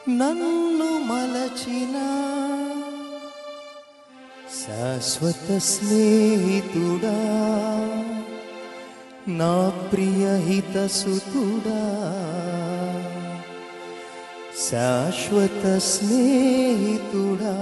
నన్ను మలచిన శాశ్వత స్నేహితుడా నా ప్రియహిత సుతుడా శాశ్వత స్నేహితుడా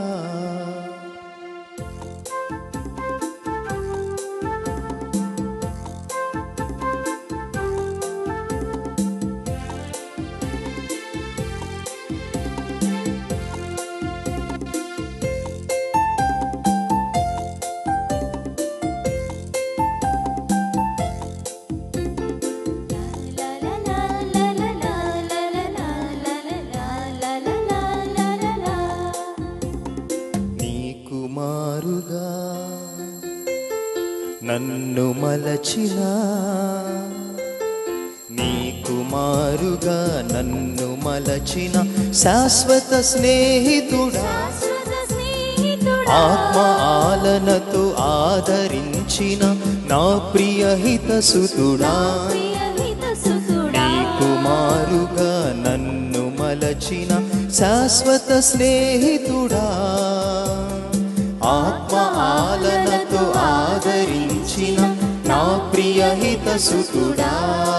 నీ కుమారుగా నన్ను మలచిన నీ కుమారుగా నన్ను మలచిన శాశ్వత స్నేహితుడా ఆత్మ ఆలనతో ఆదరించిన నా ప్రియహిత సుతుడా నీ కుమారుగా నన్ను మలచిన శాశ్వత స్నేహితుడా ఆత్మ ఆలనతో ఆదరించిన నా ప్రియహిత సుతుడా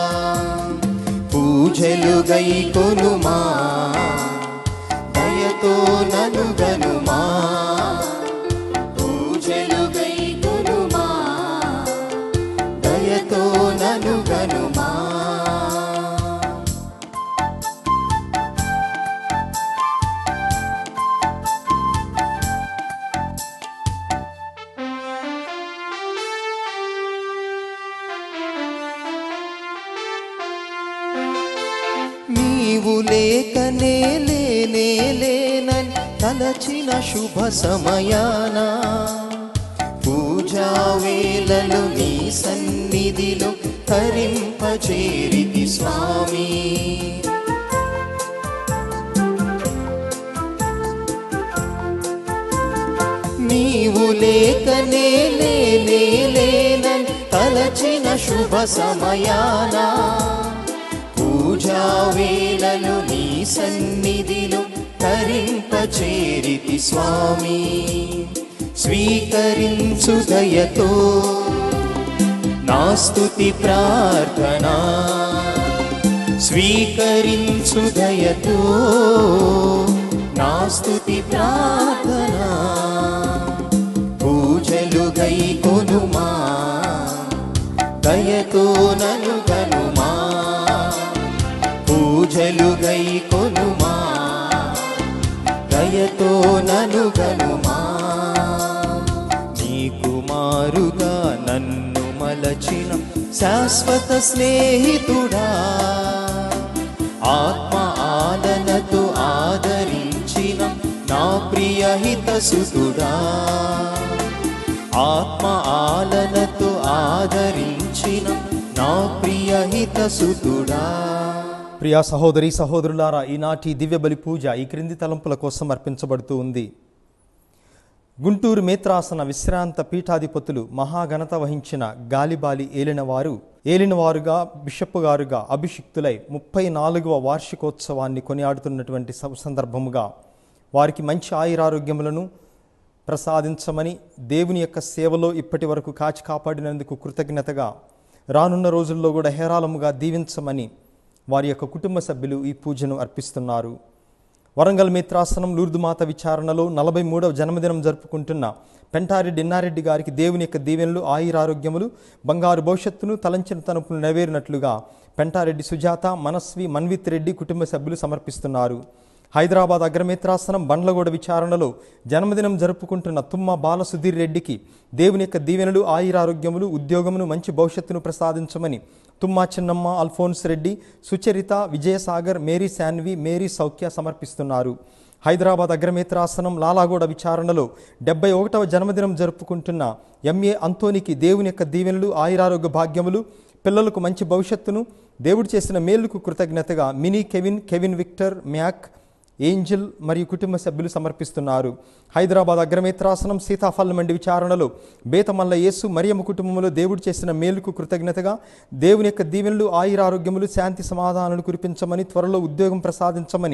పూజలు గై కొనుమా దయతో నను గనుమా పూజలు గై కొనుమా దయతో నను గనుమా నీవు లేకనే లేనే లేనని తలచిన శుభ సమయాన పూజా వేళలు నీ సన్నిధిలో తరింపచేరితి స్వామి నీవు లేకనే లేనే లేనని తలచిన శుభ సమయాన పూజా వేళలు నీ సన్నిధిలో తరింపచేరితి స్వామి స్వీకరించు దయతో నా స్తుతి ప్రార్థన స్వీకరించు దయతో నా స్తుతి ప్రార్థన పూజలు గై కొనుమా దయతో నను గనుమా పూజలు గై కొనుమా దయతో నను గనుమా నీ కుమారుగా నన్ను మలచిన శాశ్వత స్నేహితుడా ఆత్మ ఆదనతో ఆదరించిన నా ప్రియహిత సుతుడా ఆత్మ ఆలనతో ఆదరించిన నా ప్రియహిత సుతుడా ప్రియా సహోదరి సహోదరులారా ఈనాటి దివ్య బలి పూజ ఈ క్రింది తలంపుల కోసం అర్పించబడుతూ ఉంది గుంటూరు మేత్రాసన విశ్రాంత పీఠాధిపతులు మహాఘనత వహించిన గాలిబాలి ఏలినవారు ఏలినవారుగా బిషప్ గారుగా అభిషిక్తులై ముప్పై నాలుగవ వార్షికోత్సవాన్ని కొనియాడుతున్నటువంటి సం- సందర్భముగా వారికి మంచి ఆయురారోగ్యములను ప్రసాదించమని దేవుని యొక్క సేవలో ఇప్పటి వరకు కాచి కాపాడినందుకు కృతజ్ఞతగా రానున్న రోజుల్లో కూడా హేరాళముగా దీవించమని వారి యొక్క కుటుంబ సభ్యులు ఈ పూజను అర్పిస్తున్నారు వరంగల్ మిత్రాసనం లూర్దుమాత విచారణలో నలభై మూడవ జన్మదినం జరుపుకుంటున్న పెంటారెడ్డి ఎన్నారెడ్డి గారికి దేవుని యొక్క దీవెనలు ఆయురారోగ్యములు బంగారు భవిష్యత్తును తలంచిన తనుపులు నెరవేరినట్లుగా పెంటారెడ్డి సుజాత మనస్వి మన్విత్ రెడ్డి కుటుంబ సభ్యులు సమర్పిస్తున్నారు హైదరాబాద్ అగ్రమిత్రాసనం బండ్లగూడ విచారణలో జన్మదినం జరుపుకుంటున్న తుమ్మ బాలసుధీర్ రెడ్డికి దేవుని యొక్క దీవెనలు ఆయురారోగ్యములు ఉద్యోగమును మంచి భవిష్యత్తును ప్రసాదించమని Tumma Chinnamma Alphonse Reddy Sucharitha Vijayasagar Mary Shanvi Mary Saukhya సమర్పిస్తున్నారు హైదరాబాద్ అగ్రమిత్రాసనం లాలాగూడ విచారణలో డెబ్బై ఒకటవ జన్మదినం జరుపుకుంటున్న ఎంఏ అంతోనికి దేవుని యొక్క దీవెనలు ఆయురారోగ్య భాగ్యములు పిల్లలకు మంచి భవిష్యత్తును దేవుడు చేసిన మేలుకు కృతజ్ఞతగా Mini Kevin Kevin Victor Mac Angel మరియు కుటుంబ సభ్యులు సమర్పిస్తున్నారు హైదరాబాద్ అగ్రమిత్రాసనం సీతాఫలం మండి విచారణలో బేతమల్ల యేసు మరియమ్మ కుటుంబంలో దేవుడు చేసిన మేలుకు కృతజ్ఞతగా దేవుని యొక్క దీవెనలు ఆయురారోగ్యములు శాంతి సమాధానాలు కురిపించమని త్వరలో ఉద్యోగం ప్రసాదించమని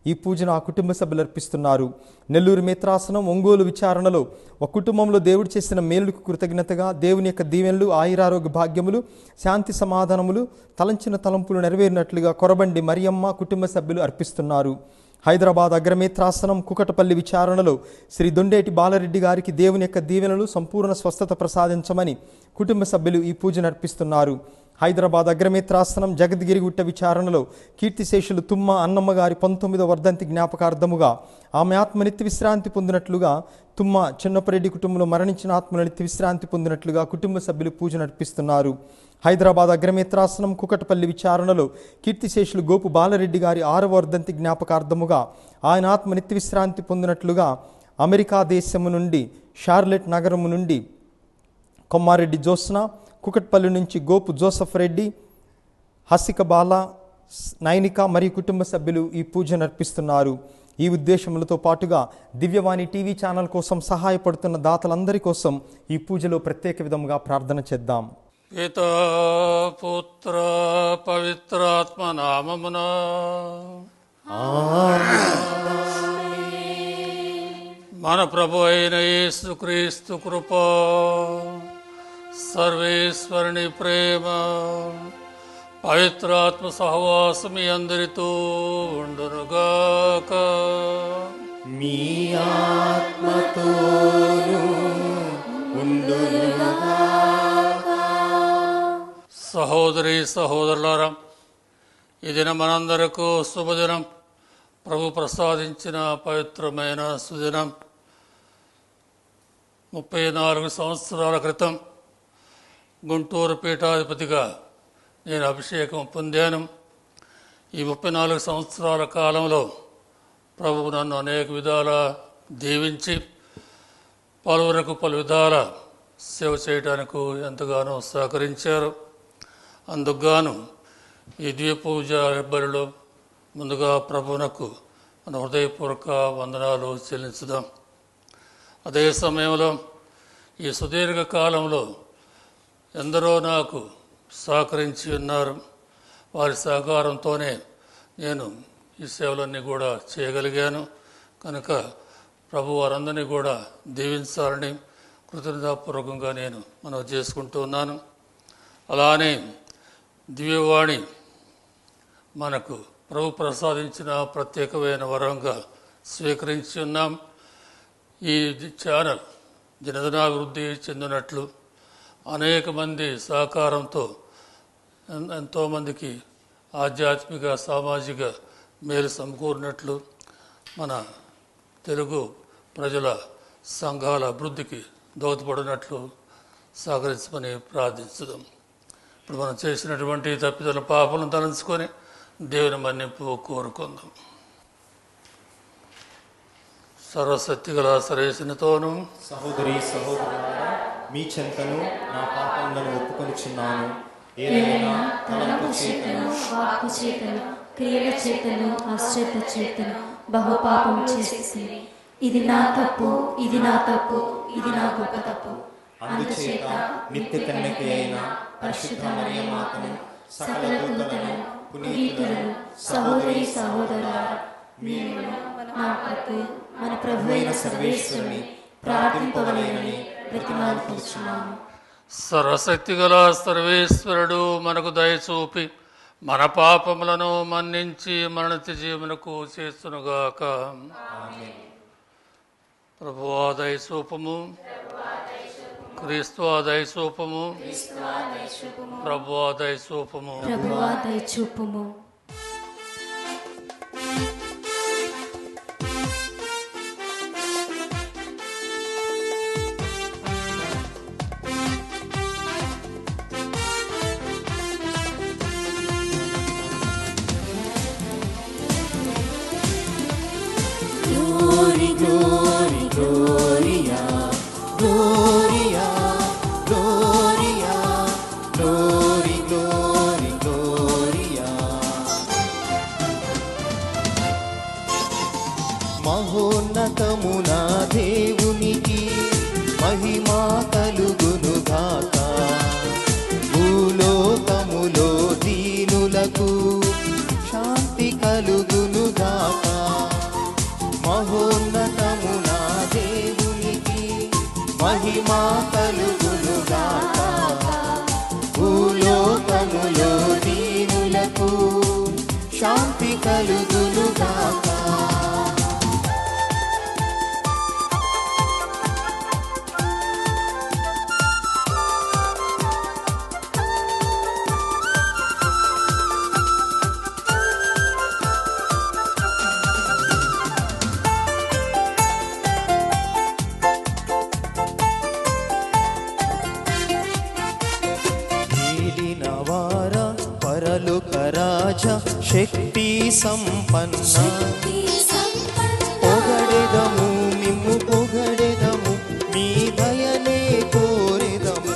ఈ పూజను ఆ కుటుంబ సభ్యులు అర్పిస్తున్నారు నెల్లూరు మిత్రాసనం ఒంగోలు విచారణలో ఒక కుటుంబంలో దేవుడు చేసిన మేలుకు కృతజ్ఞతగా దేవుని యొక్క దీవెనలు ఆయురారోగ్య భాగ్యములు శాంతి సమాధానములు తలంచిన తలంపులు నెరవేరినట్లుగా కొరబండి మరియమ్మ కుటుంబ సభ్యులు అర్పిస్తున్నారు హైదరాబాద్ అగ్రమిత్రాసనం కుకటపల్లి విచారణలో శ్రీ దొండేటి బాలరెడ్డి గారికి దేవుని యొక్క దీవెనలు సంపూర్ణ స్వస్థత ప్రసాదించమని కుటుంబ సభ్యులు ఈ పూజను అర్పిస్తున్నారు హైదరాబాద్ అగ్రమిత్రాసనం జగద్గిరిగుట్ట విచారణలో కీర్తిశేషులు తుమ్మ అన్నమ్మ గారి పంతొమ్మిదవ వర్ధంతి జ్ఞాపకార్థముగా ఆమె ఆత్మ నిత్య విశ్రాంతి పొందినట్లుగా తుమ్మ చిన్నపరెడ్డి కుటుంబంలో మరణించిన ఆత్మల నిత్య విశ్రాంతి పొందినట్లుగా కుటుంబ సభ్యులు పూజ నడిపిస్తున్నారు హైదరాబాద్ అగ్రమిత్రాసనం కుకటపల్లి విచారణలో కీర్తిశేషులు గోపు బాలరెడ్డి గారి ఆరవ వర్ధంతి జ్ఞాపకార్థముగా ఆయన ఆత్మ నిత్య విశ్రాంతి పొందినట్లుగా అమెరికా దేశము నుండి షార్లెట్ నగరము నుండి కొమ్మారెడ్డి జోస్న కుకట్పల్లి నుంచి గోపు జోసఫ్ రెడ్డి హసిక బాల స్- నైనిక మరియు కుటుంబ సభ్యులు ఈ పూజ నర్పిస్తున్నారు ఈ ఉద్దేశములతో పాటుగా దివ్యవాణి టీవీ ఛానల్ కోసం సహాయపడుతున్న దాతలందరి కోసం ఈ పూజలో ప్రత్యేక విధముగా ప్రార్థన చేద్దాం పితా పుత్ర పవిత్రాత్మ నామమున మన ప్రభు అయిన యేసుక్రీస్తు కృప సర్వేశ్వరుని ప్రేమ పవిత్రాత్మ సహవాసం మీ అందరితో ఉండునుగాక మీ ఆత్మతోను సహోదరి సహోదరులారా ఈ దినం మనందరకు శుభదినం ప్రభు ప్రసాదించిన పవిత్రమైన సుదినం ముప్పై నాలుగు సంవత్సరాల క్రితం గుంటూరు పీఠాధిపతిగా నేను అభిషేకం పొందాను ఈ ముప్పై నాలుగు సంవత్సరాల కాలంలో ప్రభువు నన్ను అనేక విధాల దీవించి పలువురకు పలు విధాల సేవ చేయడానికి ఎంతగానో సహకరించారు అందుకుగాను ఈ ద్వీపూజ బలిలో ముందుగా ప్రభువునకు మన హృదయపూర్వక వందనాలు చెల్లించుదాం అదే సమయంలో ఈ సుదీర్ఘ కాలంలో ఎందరో నాకు సహకరించి ఉన్నారు వారి సహకారంతోనే నేను ఈ సేవలన్నీ కూడా చేయగలిగాను కనుక ప్రభు వారందరినీ కూడా దీవించాలని కృతజ్ఞతాపూర్వకంగా నేను మనం చేసుకుంటూ ఉన్నాను అలానే దివ్యవాణి మనకు ప్రభు ప్రసాదించిన ప్రత్యేకమైన వరంగా స్వీకరించి ఉన్నాం ఈ ఛానల్ జనదనాభివృద్ధి చెందినట్లు అనేక మంది సహకారంతో ఎన్- ఎంతోమందికి ఆధ్యాత్మిక సామాజిక మేలు సమకూరినట్లు మన తెలుగు ప్రజల సంఘాల అభివృద్ధికి దోహదపడినట్లు సహకరించమని ప్రార్థించుదాం ఇప్పుడు మనం చేసినటువంటి తప్పిదల పాపలను తలంచుకొని దేవుని మన్నింపు కోరుకుందాం సర్వశక్తి గల సరేసినతోనూ సహోదరి సహోదరులారా మీ చెంతను నా పాపములను ఒప్పుకొనిచున్నాను ఏదైనా తలంపు చేతను వాక్కు చేతను క్రియల చేతను అశ్రద్ధ చేతను బహుపాపం చేసింది ఇది నా తప్పు ఇది నా తప్పు ఇది నా గొప్ప తప్పు అందుచేత నిత్య కన్యక అయిన పరిశుద్ధ మరియమాతను సకల దూతలను పునీతులను సహోదరి సహోదరులారా మేము నా కొరకు మన ప్రభు అయిన సర్వేశ్వరుని ప్రార్థింపవలేనని ప్రతిమాలుకుంటున్నాము సర్వశక్తి గల సర్వేశ్వరుడు మనకు దయచూపి మన పాపములను మన్నించి మరణిత జీవనకు చేస్తునుగాక ప్రభు దయచూపము క్రీస్తు దయచూపము ప్రభు దయచూపము ప్రభువా దయచూపుము Glory, glory, gloria, gloria, gloria, glory, glory, gloria. మహోన్నతమున దేవునికి మహిమా కలుగును గాక భూలోకములో దీనులకు శాంతి కలుగును గాక మహిమా కలుగునుగాక భూలోకములో దీనులకు శాంతి కలుగునుగాక ఏలిన వార పరలోక రాజ శక్తి సంపన్న పొగడెదము మిమ్ము పొగడెదము మీ దయనే కోరెదము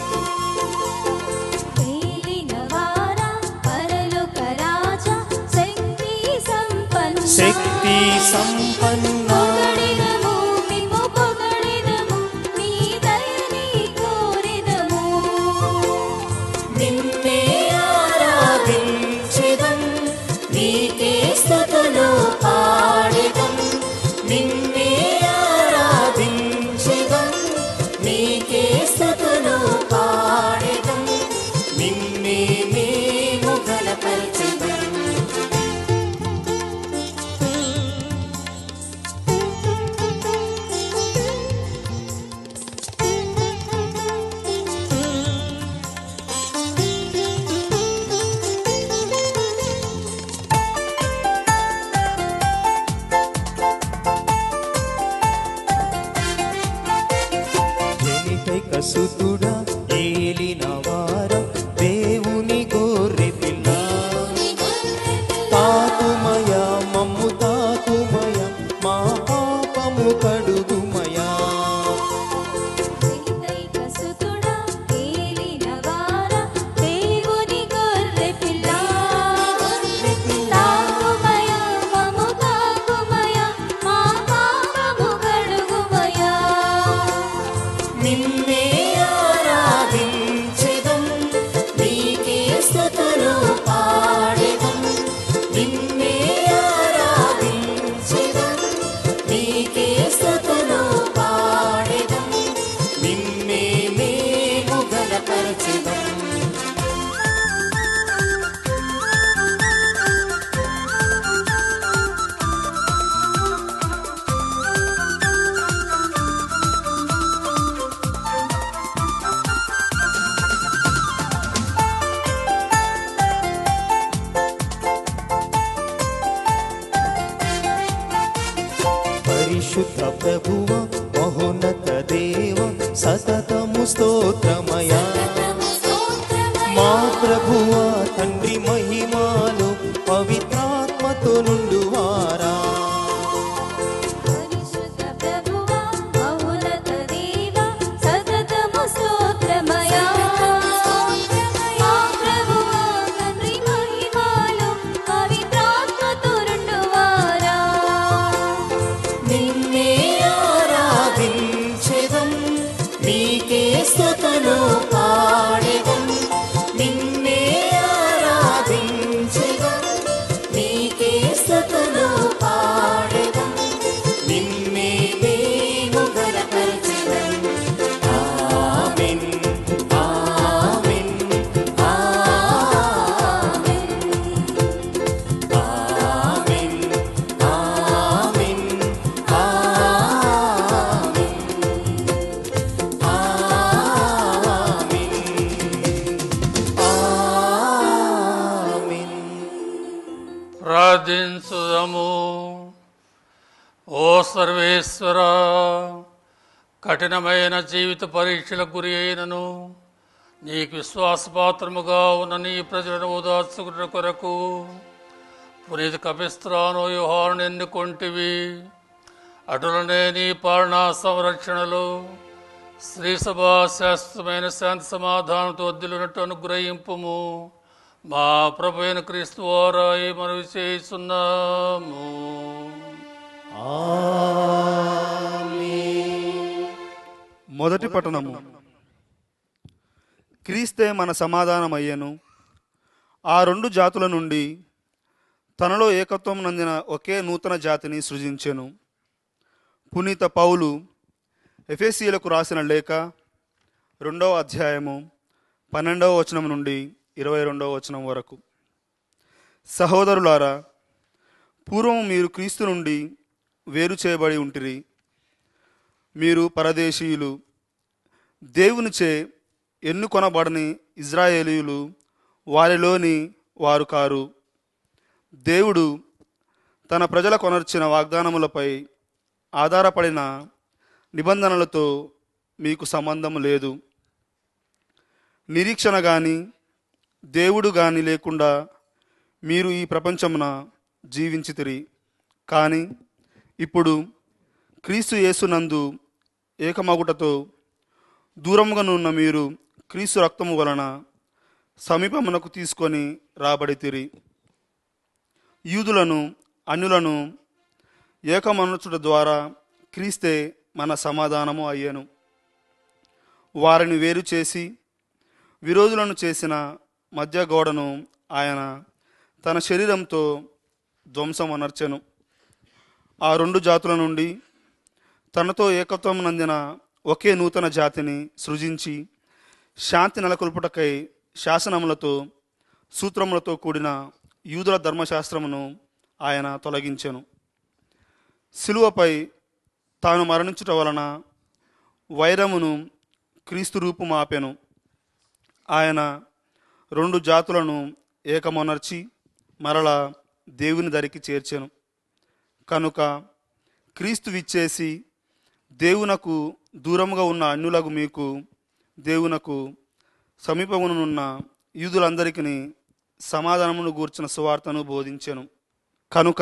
శక్తి సంపన్న నిన్నే ఆరాధించెదం నీకే స్తుతులు పాడెదం నిన్నే ఆరాధించెదం నీకే స్తుతులు పాడెదం నిన్నే మేము గలపరిచెదం జనికైక సుతుడా ఏలిన వార దేవుని గోర్రె పిల్ల తాకుమయ మమ్ము తాకుమయ మా పాపము కడుగుమయా నిన్నే ఆరాధించెదం నీకే స్తుతులు పాడెదం నిన్నే ఆరాధించెదం నీకే స్తుతులు పాడెదం నిన్నే మేము గలపరచెదం పరిశుద్ధ ప్రభువ మహోన్నత దేవ సతతము స్తోత్రమయా మా ప్రభువ తండ్రి మహిమాలు పవిత్రాత్మతో నుండువారా నిన్నే ఆరాధించెదం నీకే స్తుతులు పాడెదం నిన్నే ఆరాధించెదం నీకే స్తుతులు పాడెదం నిన్నే మేము గలపరచెదం ఆమేన్ ఆమేన్ ఆమేన్ ఆమేన్ ఆమేన్ ఆమేన్ ప్రార్థించుదము ఓ సర్వేశ్వర కఠినమైన జీవిత పరీక్షలకు గురి అయినను నీకు విశ్వాసపాత్రముగా ఉన్న నీ ప్రజలను ఉదార్చుకున్న కొరకు పునీత కపిస్త్రాను యుహాను ఎన్నుకొంటివి అటులనే నీ పాలనా సంరక్షణలో శ్రీ సభా శాస్త్రమైన శాంతి సమాధానంతో వద్దులున్నట్టు అనుగ్రహింపుము మా ప్రభు అయిన క్రీస్తు వారా ఈ మనవి చేస్తున్నాము మొదటి పట్టణము క్రీస్తే మన సమాధానమయ్యను ఆ రెండు జాతుల నుండి తనలో ఏకత్వం నందిన ఒకే నూతన జాతిని సృజించెను పునీత పౌలు ఎఫేసీలకు రాసిన లేఖ రెండవ అధ్యాయము పన్నెండవ వచనం నుండి ఇరవై రెండవ వచనం వరకు సహోదరులారా పూర్వం మీరు క్రీస్తు నుండి వేరు చేయబడి ఉంటిరి మీరు పరదేశీయులు దేవునిచే ఎన్నుకొనబడని ఇజ్రాయేలీయులు వారిలోని వారు కారు దేవుడు తన ప్రజల కొనర్చిన వాగ్దానములపై ఆధారపడిన నిబంధనలతో మీకు సంబంధం లేదు నిరీక్షణ కానీ దేవుడు కానీ లేకుండా మీరు ఈ ప్రపంచమున జీవించితిరి కానీ ఇప్పుడు క్రీస్తు యేసునందు ఏకమగుటతో దూరముగా నున్న మీరు క్రీస్తు రక్తము వలన సమీపమునకు తీసుకొని రాబడితిరి యూదులను అన్యులను ఏకమనుచుట ద్వారా క్రీస్తే మన సమాధానము అయ్యను వారిని వేరు చేసి విరోధులను చేసిన మధ్య గోడను ఆయన తన శరీరంతో ధ్వంసం అనర్చెను ఆ రెండు జాతుల నుండి తనతో ఏకత్వం నందిన ఒకే నూతన జాతిని సృజించి శాంతి నెలకొల్పుటకై శాసనములతో సూత్రములతో కూడిన యూదుల ధర్మశాస్త్రమును ఆయన తొలగించెను శిలువపై తాను మరణించుట వలన వైరమును క్రీస్తు రూపుమాపెను ఆయన రెండు జాతులను ఏకమొనర్చి మరలా దేవుని దరికి చేర్చెను కనుక క్రీస్తు విచ్చేసి దేవునకు దూరముగా ఉన్న అన్యులకు మీకు దేవునకు సమీపమునున్న యూదులందరికీ సమాధానమును గూర్చిన సువార్తను బోధించెను కనుక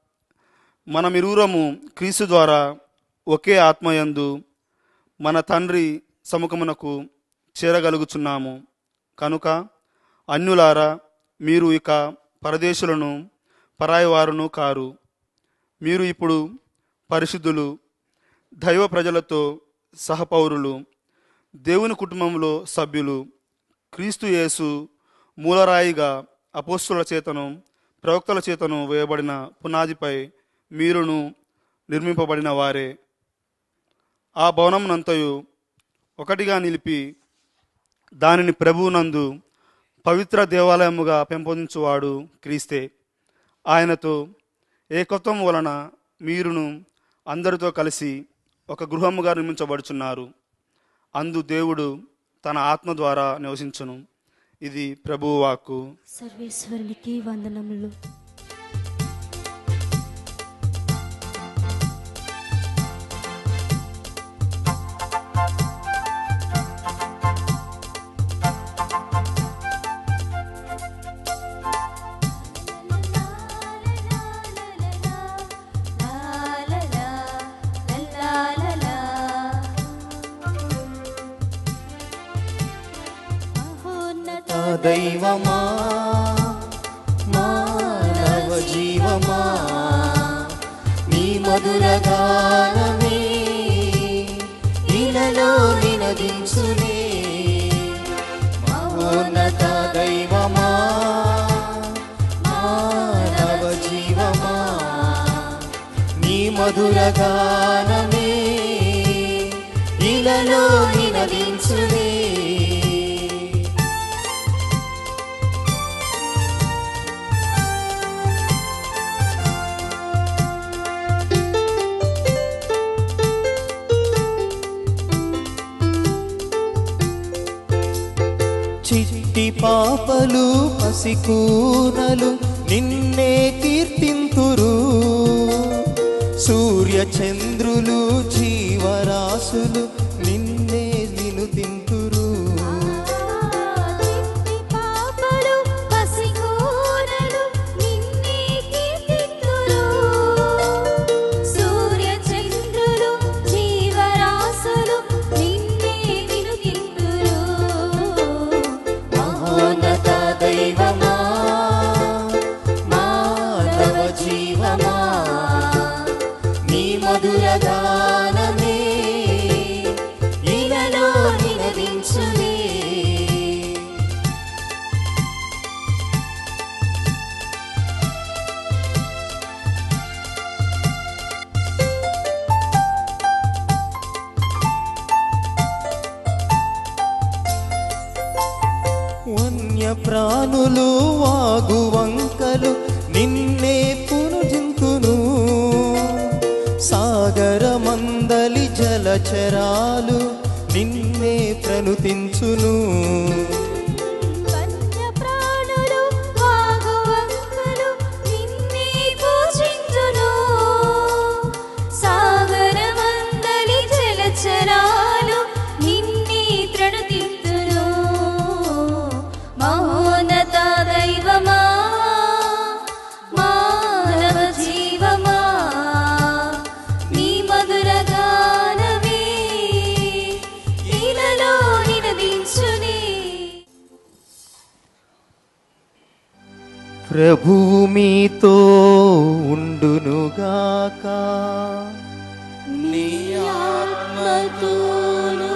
మనమిరువురము క్రీస్తు ద్వారా ఒకే ఆత్మయందు మన తండ్రి సముఖమునకు చేరగలుగుచున్నాము కనుక అన్యులారా మీరు ఇక పరదేశులను పరాయివారును కారు మీరు ఇప్పుడు పరిశుద్ధులు దైవ ప్రజలతో సహపౌరులు దేవుని కుటుంబంలో సభ్యులు క్రీస్తు యేసు మూలరాయిగా అపోస్తుల చేతను ప్రవక్తల చేతను వేయబడిన పునాదిపై మీరును నిర్మింపబడిన వారే ఆ భవనమునంతయు ఒకటిగా నిలిపి దానిని ప్రభువునందు పవిత్ర దేవాలయముగా పెంపొందించువాడు క్రీస్తే ఆయనతో ఏకత్వం వలన మీరును అందరితో కలిసి ఒక గృహముగా నిర్మించబడుచున్నారు అందు దేవుడు తన ఆత్మ ద్వారా నివసించును ఇది ప్రభువు వాక్కు సర్వేశ్వరునికి వందనములు దైవమా మానవ జీవమా నీ మధుర గానమే ఇలలో వినదించునే మహోన్నత దైవమా మానవ జీవమా నీ మధుర గానమే ఇలలో వినదించునే చిట్టి పాపలు పసికూనలు నిన్నే కీర్తింతురు సూర్య చంద్రులు జీవరాశులు నిన్నే వినుతింతురు పాపలు పసికూనలు నిన్నే కీర్తింతురు సూర్య చంద్రులు జీవరాశులు నిన్నే వినుతింతురు మహోన్నత దైవమా మానవ జీవమా నీ మధుర గానమే ఇలలో వినదించునే ప్రాణులు వాగు వంకలు నిన్నే పునుజింతును సాగర మందలి జలచరాలు నిన్నే ప్రణుతించును వన్య ప్రాణులు వాగువంకలు నిన్నే పూజించును సాగరమందలి జలచరాలు నిన్నే ప్రణుతింతును మహోన్నత దైవమా మానవ జీవమా నీ మధుర గానమే ఇలలో నినదించునే ప్రభువు మీతో ఉండునుగాక నీ ఆత్మతోను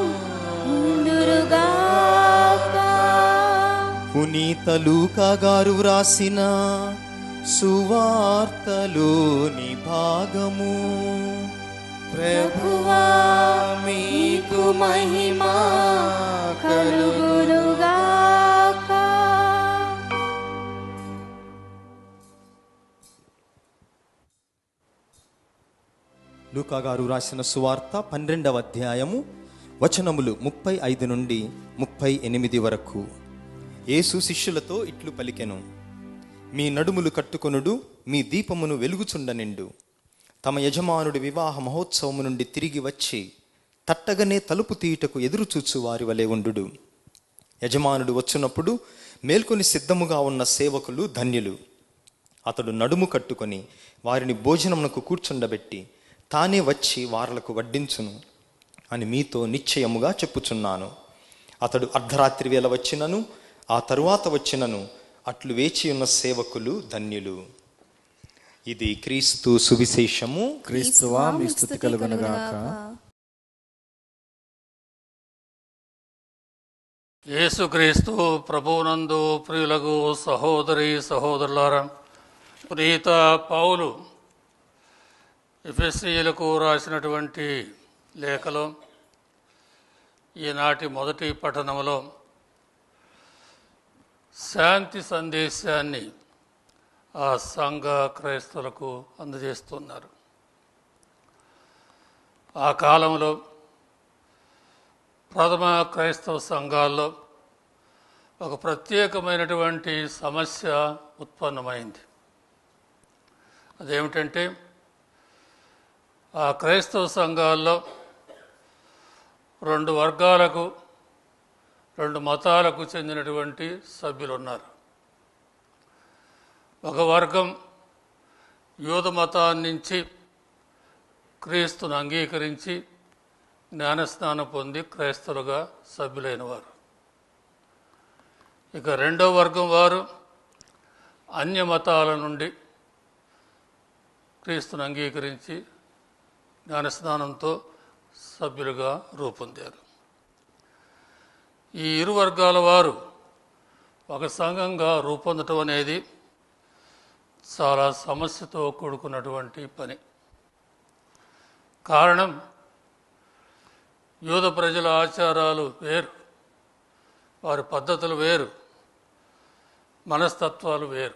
ఉండురుగాక. పునీత లూకా గారు వ్రాసిన సువార్తలోని భాగము ప్రభువా మీకు మహిమ కలుగునుగాక. లూకా గారు రాసిన సువార్త పన్నెండవ అధ్యాయము వచనములు ముప్పై ఐదు నుండి ముప్పై ఎనిమిది వరకు యేసు శిష్యులతో ఇట్లు పలికెను మీ నడుములు కట్టుకొనుడు మీ దీపమును వెలుగుచుండనిండు తమ యజమానుడి వివాహ మహోత్సవము నుండి తిరిగి వచ్చి తట్టగనే తలుపు తీయుటకు ఎదురుచూచు వారి వలె ఉండు యజమానుడు వచ్చినప్పుడు మేల్కొని సిద్ధముగా ఉన్న సేవకులు ధన్యులు అతడు నడుము కట్టుకొని వారిని భోజనమునకు కూర్చుండబెట్టి తానే వచ్చి వారలకు వడ్డించును అని మీతో నిశ్చయముగా చెప్పుచున్నాను అతడు అర్ధరాత్రి వేళ వచ్చినను ఆ తరువాత వచ్చినను అట్లు వేచి ఉన్న సేవకులు ధన్యులు ఇది క్రీస్తు సువిశేషము క్రీస్తువా మీ స్థుతి కలుగునుగాక యేసుక్రీస్తు ప్రభువునందు ప్రియులకు సహోదరి సహోదరులారా పునీత పౌలు ఎఫ్ఎస్సీలకు రాసినటువంటి లేఖలో ఈనాటి మొదటి పఠనంలో శాంతి సందేశాన్ని ఆ సంఘ క్రైస్తవులకు అందజేస్తున్నారు ఆ కాలంలో ప్రథమ క్రైస్తవ సంఘాల్లో ఒక ప్రత్యేకమైనటువంటి సమస్య ఉత్పన్నమైంది అదేమిటంటే ఆ క్రైస్తవ సంఘాల్లో రెండు వర్గాలకు రెండు మతాలకు చెందినటువంటి సభ్యులు ఉన్నారు ఒక వర్గం యూద మతాన్ని నుంచి క్రీస్తును అంగీకరించి జ్ఞానస్నానం పొంది క్రైస్తవులుగా సభ్యులైన వారు ఇక రెండో వర్గం వారు అన్య మతాల నుండి క్రీస్తును అంగీకరించి జ్ఞానస్నానంతో సభ్యులుగా రూపొందారు ఈ ఇరు వర్గాల వారు ఒక సంఘంగా రూపొందటం అనేది చాలా సమస్యతో కూడుకున్నటువంటి పని కారణం యూద ప్రజల ఆచారాలు వేరు వారి పద్ధతులు వేరు మనస్తత్వాలు వేరు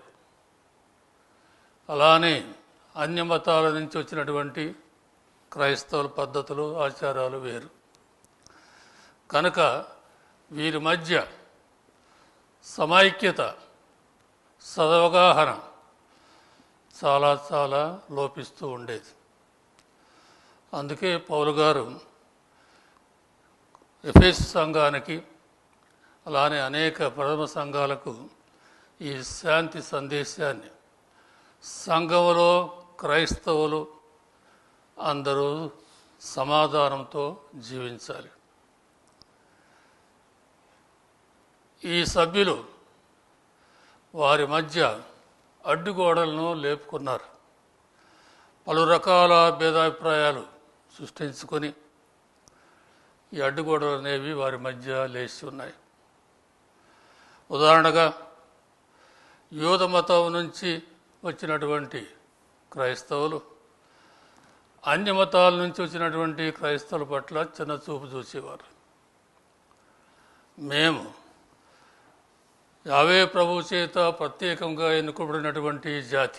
అలానే అన్య మతాల నుంచి వచ్చినటువంటి క్రైస్తవుల పద్ధతులు ఆచారాలు వేరు కనుక వీరి మధ్య సమైక్యత సదవగాహన చాలా చాలా లోపిస్తూ ఉండేది అందుకే పౌలు గారు ఎఫెస్ సంఘానికి అలానే అనేక ప్రథమ సంఘాలకు ఈ శాంతి సందేశాన్ని సంఘంలో క్రైస్తవులు అందరూ సమాధానంతో జీవించాలి ఈ సభ్యులు వారి మధ్య అడ్డుగోడలను లేపుకున్నారు పలు రకాల భేదాభిప్రాయాలు సృష్టించుకొని ఈ అడ్డుగోడలు అనేవి వారి మధ్య లేచి ఉన్నాయి ఉదాహరణగా యూద మతం నుంచి వచ్చినటువంటి క్రైస్తవులు అన్య మతాల నుంచి వచ్చినటువంటి క్రైస్తవుల పట్ల చిన్న చూపు చూసేవారు మేము యావే ప్రభు చేత ప్రత్యేకంగా ఎన్నుకోబడినటువంటి జాతి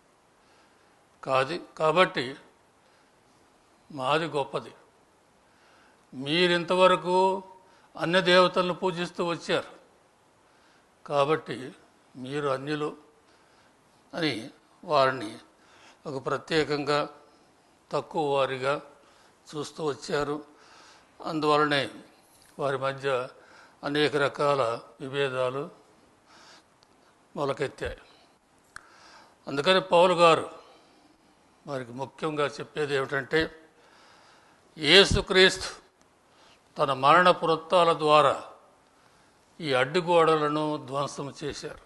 కాది కాబట్టి మాది గొప్పది మీరింతవరకు అన్య దేవతలను పూజిస్తూ వచ్చారు కాబట్టి మీరు అన్యులు అని వారిని ఒక ప్రత్యేకంగా తక్కువ వారిగా చూస్తూ వచ్చారు అందువలనే వారి మధ్య అనేక రకాల విభేదాలు మొలకెత్తాయి అందుకని పౌలు గారు వారికి ముఖ్యంగా చెప్పేది ఏమిటంటే యేసుక్రీస్తు తన మరణ పురత్తాల ద్వారా ఈ అడ్డుగోడలను ధ్వంసం చేశారు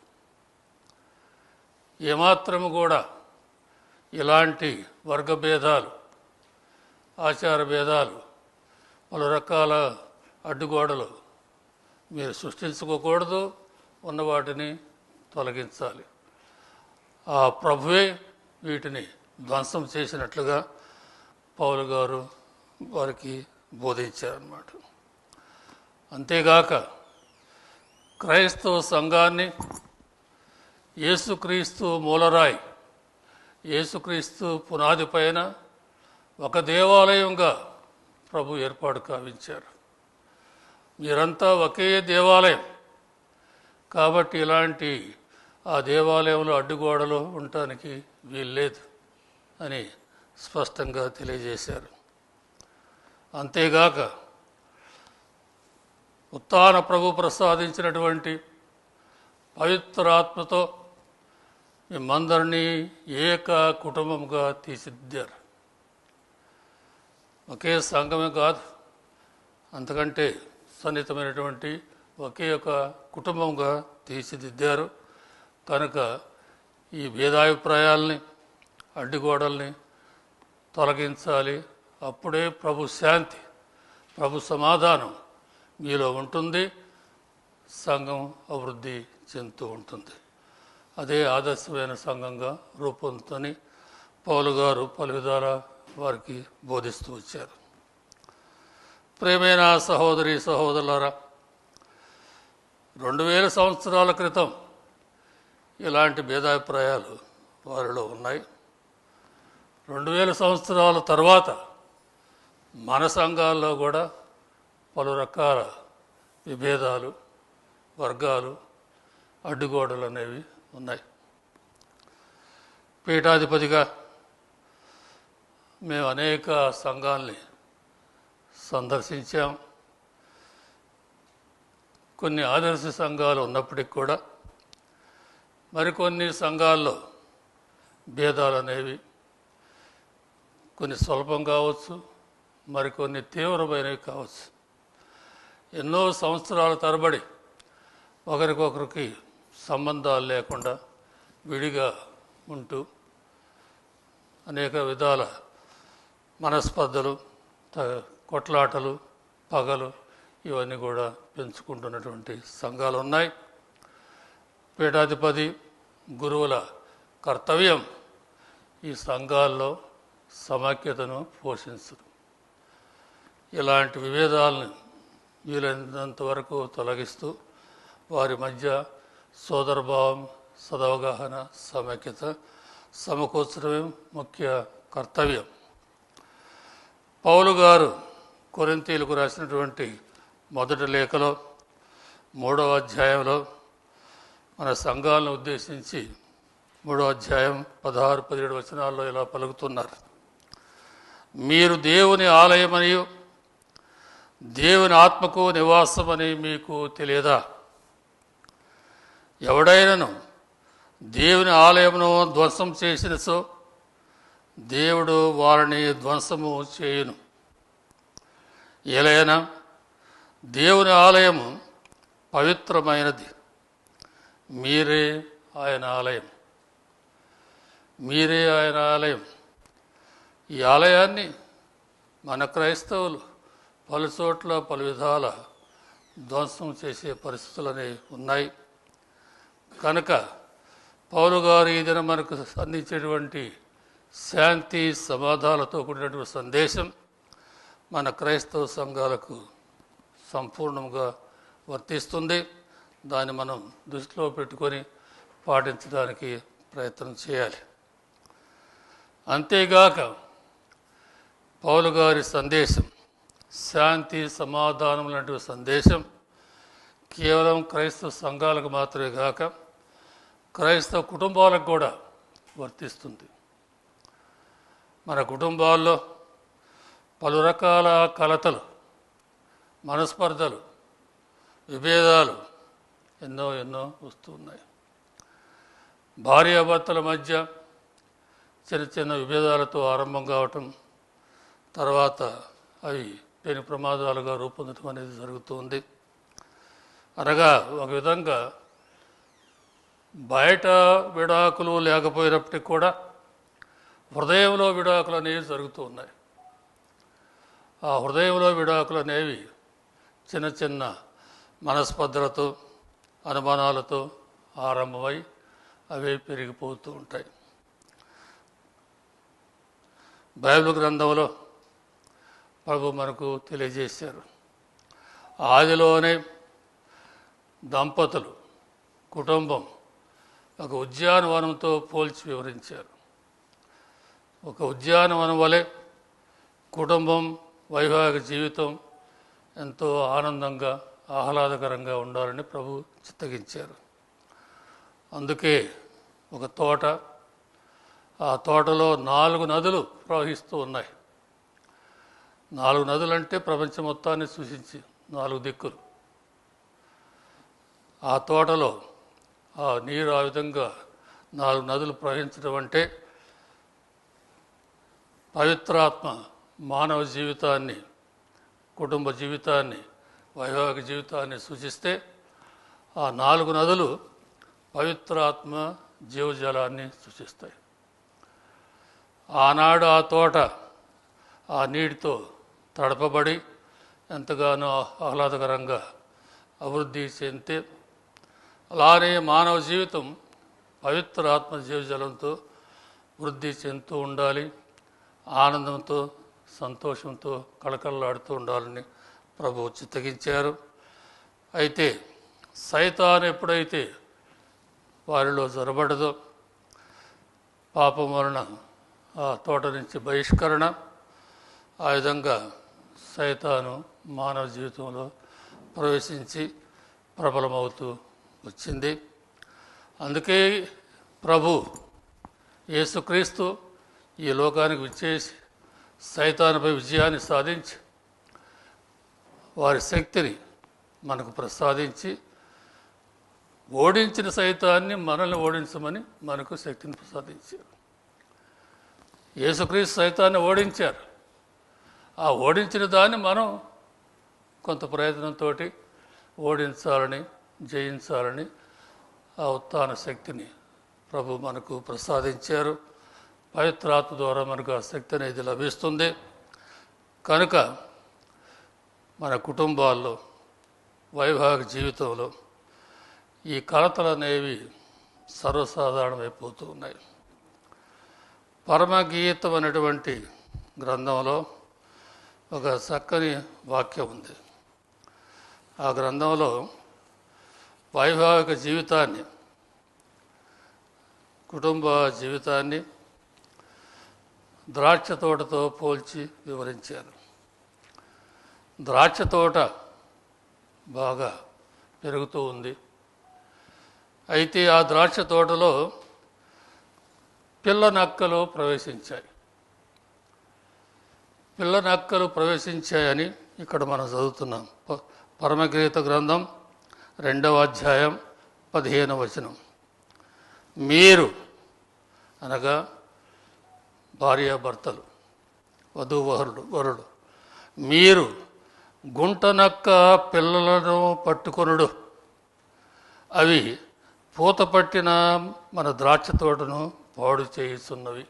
ఏమాత్రము కూడా ఇలాంటి వర్గ భేదాలు ఆచార భేదాలు పలు రకాల అడ్డుగోడలు మీరు సృష్టించుకోకూడదు ఉన్న వాటిని తొలగించాలి ఆ ప్రభువే వీటిని ధ్వంసం చేసినట్లుగా పౌలు గారు వారికి బోధించారన్నమాట అంతేగాక క్రైస్తవ సంఘాన్ని యేసుక్రీస్తు మూలరాయి యేసుక్రీస్తు పునాది పైన ఒక దేవాలయంగా ప్రభు ఏర్పాటు కావించారు మీరంతా ఒకే దేవాలయం కాబట్టి ఇలాంటి ఆ దేవాలయంలో అడ్డుగోడలు ఉండటానికి వీల్లేదు అని స్పష్టంగా తెలియజేశారు అంతేగాక ఉత్తాన ప్రభు ప్రసాదించినటువంటి పవిత్రాత్మతో మిమ్మందరినీ ఏక కుటుంబంగా తీర్చిదిద్దారు ఒకే సంఘమే కాదు అంతకంటే సన్నిహితమైనటువంటి ఒకే ఒక కుటుంబంగా తీర్చిదిద్దారు కనుక ఈ భేదాభిప్రాయాల్ని అడ్డుగోడల్ని తొలగించాలి అప్పుడే ప్రభు శాంతి ప్రభు సమాధానం మీలో ఉంటుంది సంఘం అభివృద్ధి చెందుతూ ఉంటుంది అదే ఆదర్శమైన సంఘంగా రూపొందుతని పౌలు గారు పలు విధాల వారికి బోధిస్తూ వచ్చారు ప్రేమైన సహోదరి సహోదరులారా రెండు వేల సంవత్సరాల క్రితం ఇలాంటి భేదాభిప్రాయాలు వారిలో ఉన్నాయి రెండు వేల సంవత్సరాల తర్వాత మన సంఘాల్లో కూడా పలు రకాల విభేదాలు వర్గాలు అడ్డుగోడలు అనేవి ఉన్నాయి పీఠాధిపతిగా మేము అనేక సంఘాల్ని సందర్శించాం కొన్ని ఆదర్శ సంఘాలు ఉన్నప్పటికీ కూడా మరికొన్ని సంఘాల్లో భేదాలు అనేవి కొన్ని స్వల్పం కావచ్చు మరికొన్ని తీవ్రమైనవి కావచ్చు ఎన్నో సంవత్సరాల తరబడి ఒకరికొకరికి సంబంధాలు లేకుండా విడిగా ఉంటూ అనేక విధాల మనస్పర్ధలు త- కొట్లాటలు పగలు ఇవన్నీ కూడా పెంచుకుంటున్నటువంటి సంఘాలు ఉన్నాయి పీఠాధిపతి గురువుల కర్తవ్యం ఈ సంఘాల్లో సమాఖ్యతను పోషించరు ఇలాంటి విభేదాలను వీలైనంత వరకు తొలగిస్తూ వారి మధ్య సోదరభావం సదవగాహన సమైక్యత సమకూర్చడమే ముఖ్య కర్తవ్యం పౌలు గారు కొరింతీలకు రాసినటువంటి మొదటి లేఖలో మూడవ అధ్యాయంలో మన సంఘాలను ఉద్దేశించి మూడో అధ్యాయం పదహారు పదిహేడు వచనాల్లో ఇలా పలుకుతున్నారు మీరు దేవుని ఆలయమనియు దేవుని ఆత్మకు నివాసమని మీకు తెలియదా ఎవడైనను దేవుని ఆలయమును ధ్వంసం చేసిన సో దేవుడు వారిని ధ్వంసము చేయును ఎలైనా దేవుని ఆలయము పవిత్రమైనది మీరే ఆయన ఆలయం మీరే ఆయన ఆలయం ఈ ఆలయాన్ని మన క్రైస్తవులు పలు చోట్ల పలు విధాల ధ్వంసం చేసే పరిస్థితులు అనేవి ఉన్నాయి కనుక పౌలు గారు ఈ దినం మనకు అందించేటువంటి శాంతి సమాధానాలతో కూడినటువంటి సందేశం మన క్రైస్తవ సంఘాలకు సంపూర్ణంగా వర్తిస్తుంది దాన్ని మనం దృష్టిలో పెట్టుకొని పాటించడానికి ప్రయత్నం చేయాలి అంతేగాక పౌలు గారి సందేశం శాంతి సమాధానం లాంటి సందేశం కేవలం క్రైస్తవ సంఘాలకు మాత్రమే కాక క్రైస్తవ కుటుంబాలకు కూడా వర్తిస్తుంది మన కుటుంబాల్లో పలు రకాల కలతలు మనస్పర్ధలు విభేదాలు ఎన్నో ఎన్నో వస్తున్నాయి భార్యాభర్తల మధ్య చిన్న చిన్న విభేదాలతో ఆరంభం కావటం తర్వాత అవి పెను ప్రమాదాలుగా రూపొందడం అనేది జరుగుతుంది అనగా ఒక విధంగా బయట విడాకులు లేకపోయినప్పటికీ కూడా హృదయంలో విడాకులు అనేవి జరుగుతూ ఉన్నాయి ఆ హృదయంలో విడాకులు అనేవి చిన్న చిన్న మనస్పర్ధలతో అనుమానాలతో ఆరంభమై అవే పెరిగిపోతూ ఉంటాయి బైబిల్ గ్రంథంలో ప్రభు మనకు తెలియజేశారు ఆదిలోనే దంపతులు కుటుంబం ఒక ఉద్యానవనంతో పోల్చి వివరించారు ఒక ఉద్యానవనం వలె కుటుంబం వైవాహిక జీవితం ఎంతో ఆనందంగా ఆహ్లాదకరంగా ఉండాలని ప్రభు చిత్తగించారు అందుకే ఒక తోట ఆ తోటలో నాలుగు నదులు ప్రవహిస్తూ ఉన్నాయి నాలుగు నదులు అంటే ప్రపంచం మొత్తాన్ని సూచించి నాలుగు దిక్కులు ఆ తోటలో ఆ నీరు ఆ విధంగా నాలుగు నదులు ప్రవహించడం అంటే పవిత్రాత్మ మానవ జీవితాన్ని కుటుంబ జీవితాన్ని వైవాహిక జీవితాన్ని సూచిస్తే ఆ నాలుగు నదులు పవిత్రాత్మ జీవజలాన్ని సూచిస్తాయి ఆనాడు ఆ తోట ఆ నీటితో తడపబడి ఎంతగానో ఆహ్లాదకరంగా అభివృద్ధి చెందితే అలానే మానవ జీవితం పవిత్ర ఆత్మ జీవజలంతో వృద్ధి చెందుతూ ఉండాలి ఆనందంతో సంతోషంతో కళకళలాడుతూ ఉండాలని ప్రభు చిత్తగించారు అయితే సైతాన్ ఎప్పుడైతే వారిలో జొరబడదో పాపం వలన ఆ తోట నుంచి బహిష్కరణ ఆ విధంగా సైతాను మానవ జీవితంలో ప్రవేశించి ప్రబలమవుతూ వచ్చింది అందుకే ప్రభు యేసుక్రీస్తు ఈ లోకానికి విచ్చేసి సైతానుపై విజయాన్ని సాధించి వారి శక్తిని మనకు ప్రసాదించి ఓడించిన సైతాన్ని మనల్ని ఓడించమని మనకు శక్తిని ప్రసాదించారు యేసుక్రీస్తు సైతాన్ని ఓడించారు ఆ ఓడించిన దాన్ని మనం కొంత ప్రయత్నంతో ఓడించాలని జయించాలని ఆ ఉత్థాన శక్తిని ప్రభు మనకు ప్రసాదించారు పవిత్రాత్మ ద్వారా మనకు ఆ శక్తి అనేది లభిస్తుంది కనుక మన కుటుంబాల్లో వైవాహిక జీవితంలో ఈ కలతలు అనేవి సర్వసాధారణమైపోతూ ఉన్నాయి పరమగీతం అనేటువంటి గ్రంథంలో ఒక చక్కని వాక్యం ఉంది ఆ గ్రంథంలో వైవాహిక జీవితాన్ని కుటుంబ జీవితాన్ని ద్రాక్ష తోటతో పోల్చి వివరించారు ద్రాక్ష తోట బాగా పెరుగుతూ ఉంది అయితే ఆ ద్రాక్ష తోటలో పిల్ల నక్కలు ప్రవేశించాయి పిల్ల నక్కలు ప్రవేశించాయని ఇక్కడ మనం చదువుతున్నాం ప- పరమగీత గ్రంథం రెండవ అధ్యాయం పదిహేను వచనం మీరు అనగా భార్యాభర్తలు వధూవరుడు వరుడు మీరు గుంటనక్క పిల్లలను పట్టుకొనుడు అవి పూత పట్టిన మన ద్రాక్ష తోటను పాడు చేయిస్తున్నవి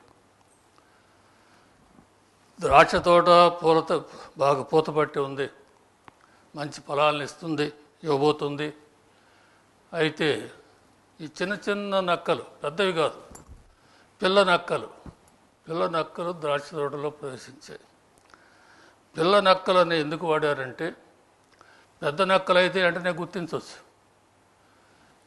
ద్రాక్ష తోట పూలతో బాగా పూత పట్టి ఉంది మంచి ఫలాలను ఇస్తుంది ఇవ్వబోతుంది అయితే ఈ చిన్న చిన్న నక్కలు పెద్దవి కాదు పిల్ల నక్కలు పిల్ల నక్కలు ద్రాక్ష తోటలో ప్రవేశించాయి పిల్ల నక్కలని ఎందుకు వాడారంటే పెద్ద నక్కలైతే వెంటనే గుర్తించవచ్చు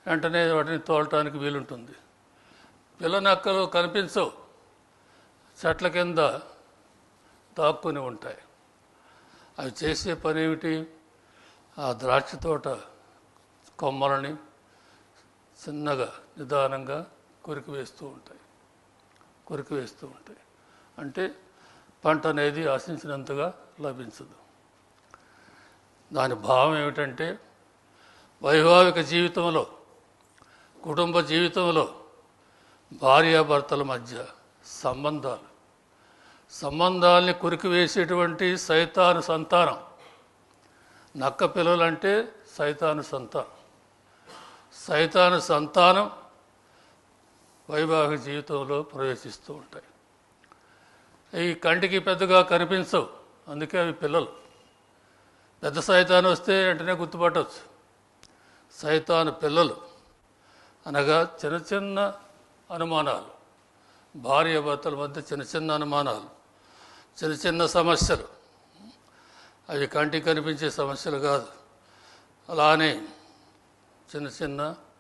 వెంటనే వాటిని తోలటానికి వీలుంటుంది పిల్ల నక్కలు కనిపించవు చెట్ల కింద దాక్కుని ఉంటాయి అవి చేసే పని ఏమిటి ఆ ద్రాక్ష తోట కొమ్మలని చిన్నగా నిదానంగా కొరికి వేస్తూ ఉంటాయి కొరికి వేస్తూ ఉంటాయి అంటే పంట అనేది ఆశించినంతగా లభించదు దాని భావం ఏమిటంటే వైవాహిక జీవితంలో కుటుంబ జీవితంలో భార్యాభర్తల మధ్య సంబంధాలు సంబంధాల్ని కురికివేసేటువంటి సైతాను సంతానం నక్క పిల్లలంటే సైతాను సంతానం సైతాను సంతానం వైవాహిక జీవితంలో ప్రవేశిస్తూ ఉంటాయి ఈ కంటికి పెద్దగా కనిపించవు అందుకే అవి పిల్లలు పెద్ద సైతాను వస్తే వెంటనే గుర్తుపట్టవచ్చు సైతాను పిల్లలు అనగా చిన్న చిన్న అనుమానాలు భార్య భర్తల మధ్య చిన్న చిన్న అనుమానాలు చిన్న చిన్న సమస్యలు అవి కంటికి కనిపించే సమస్యలు కాదు అలానే చిన్న చిన్న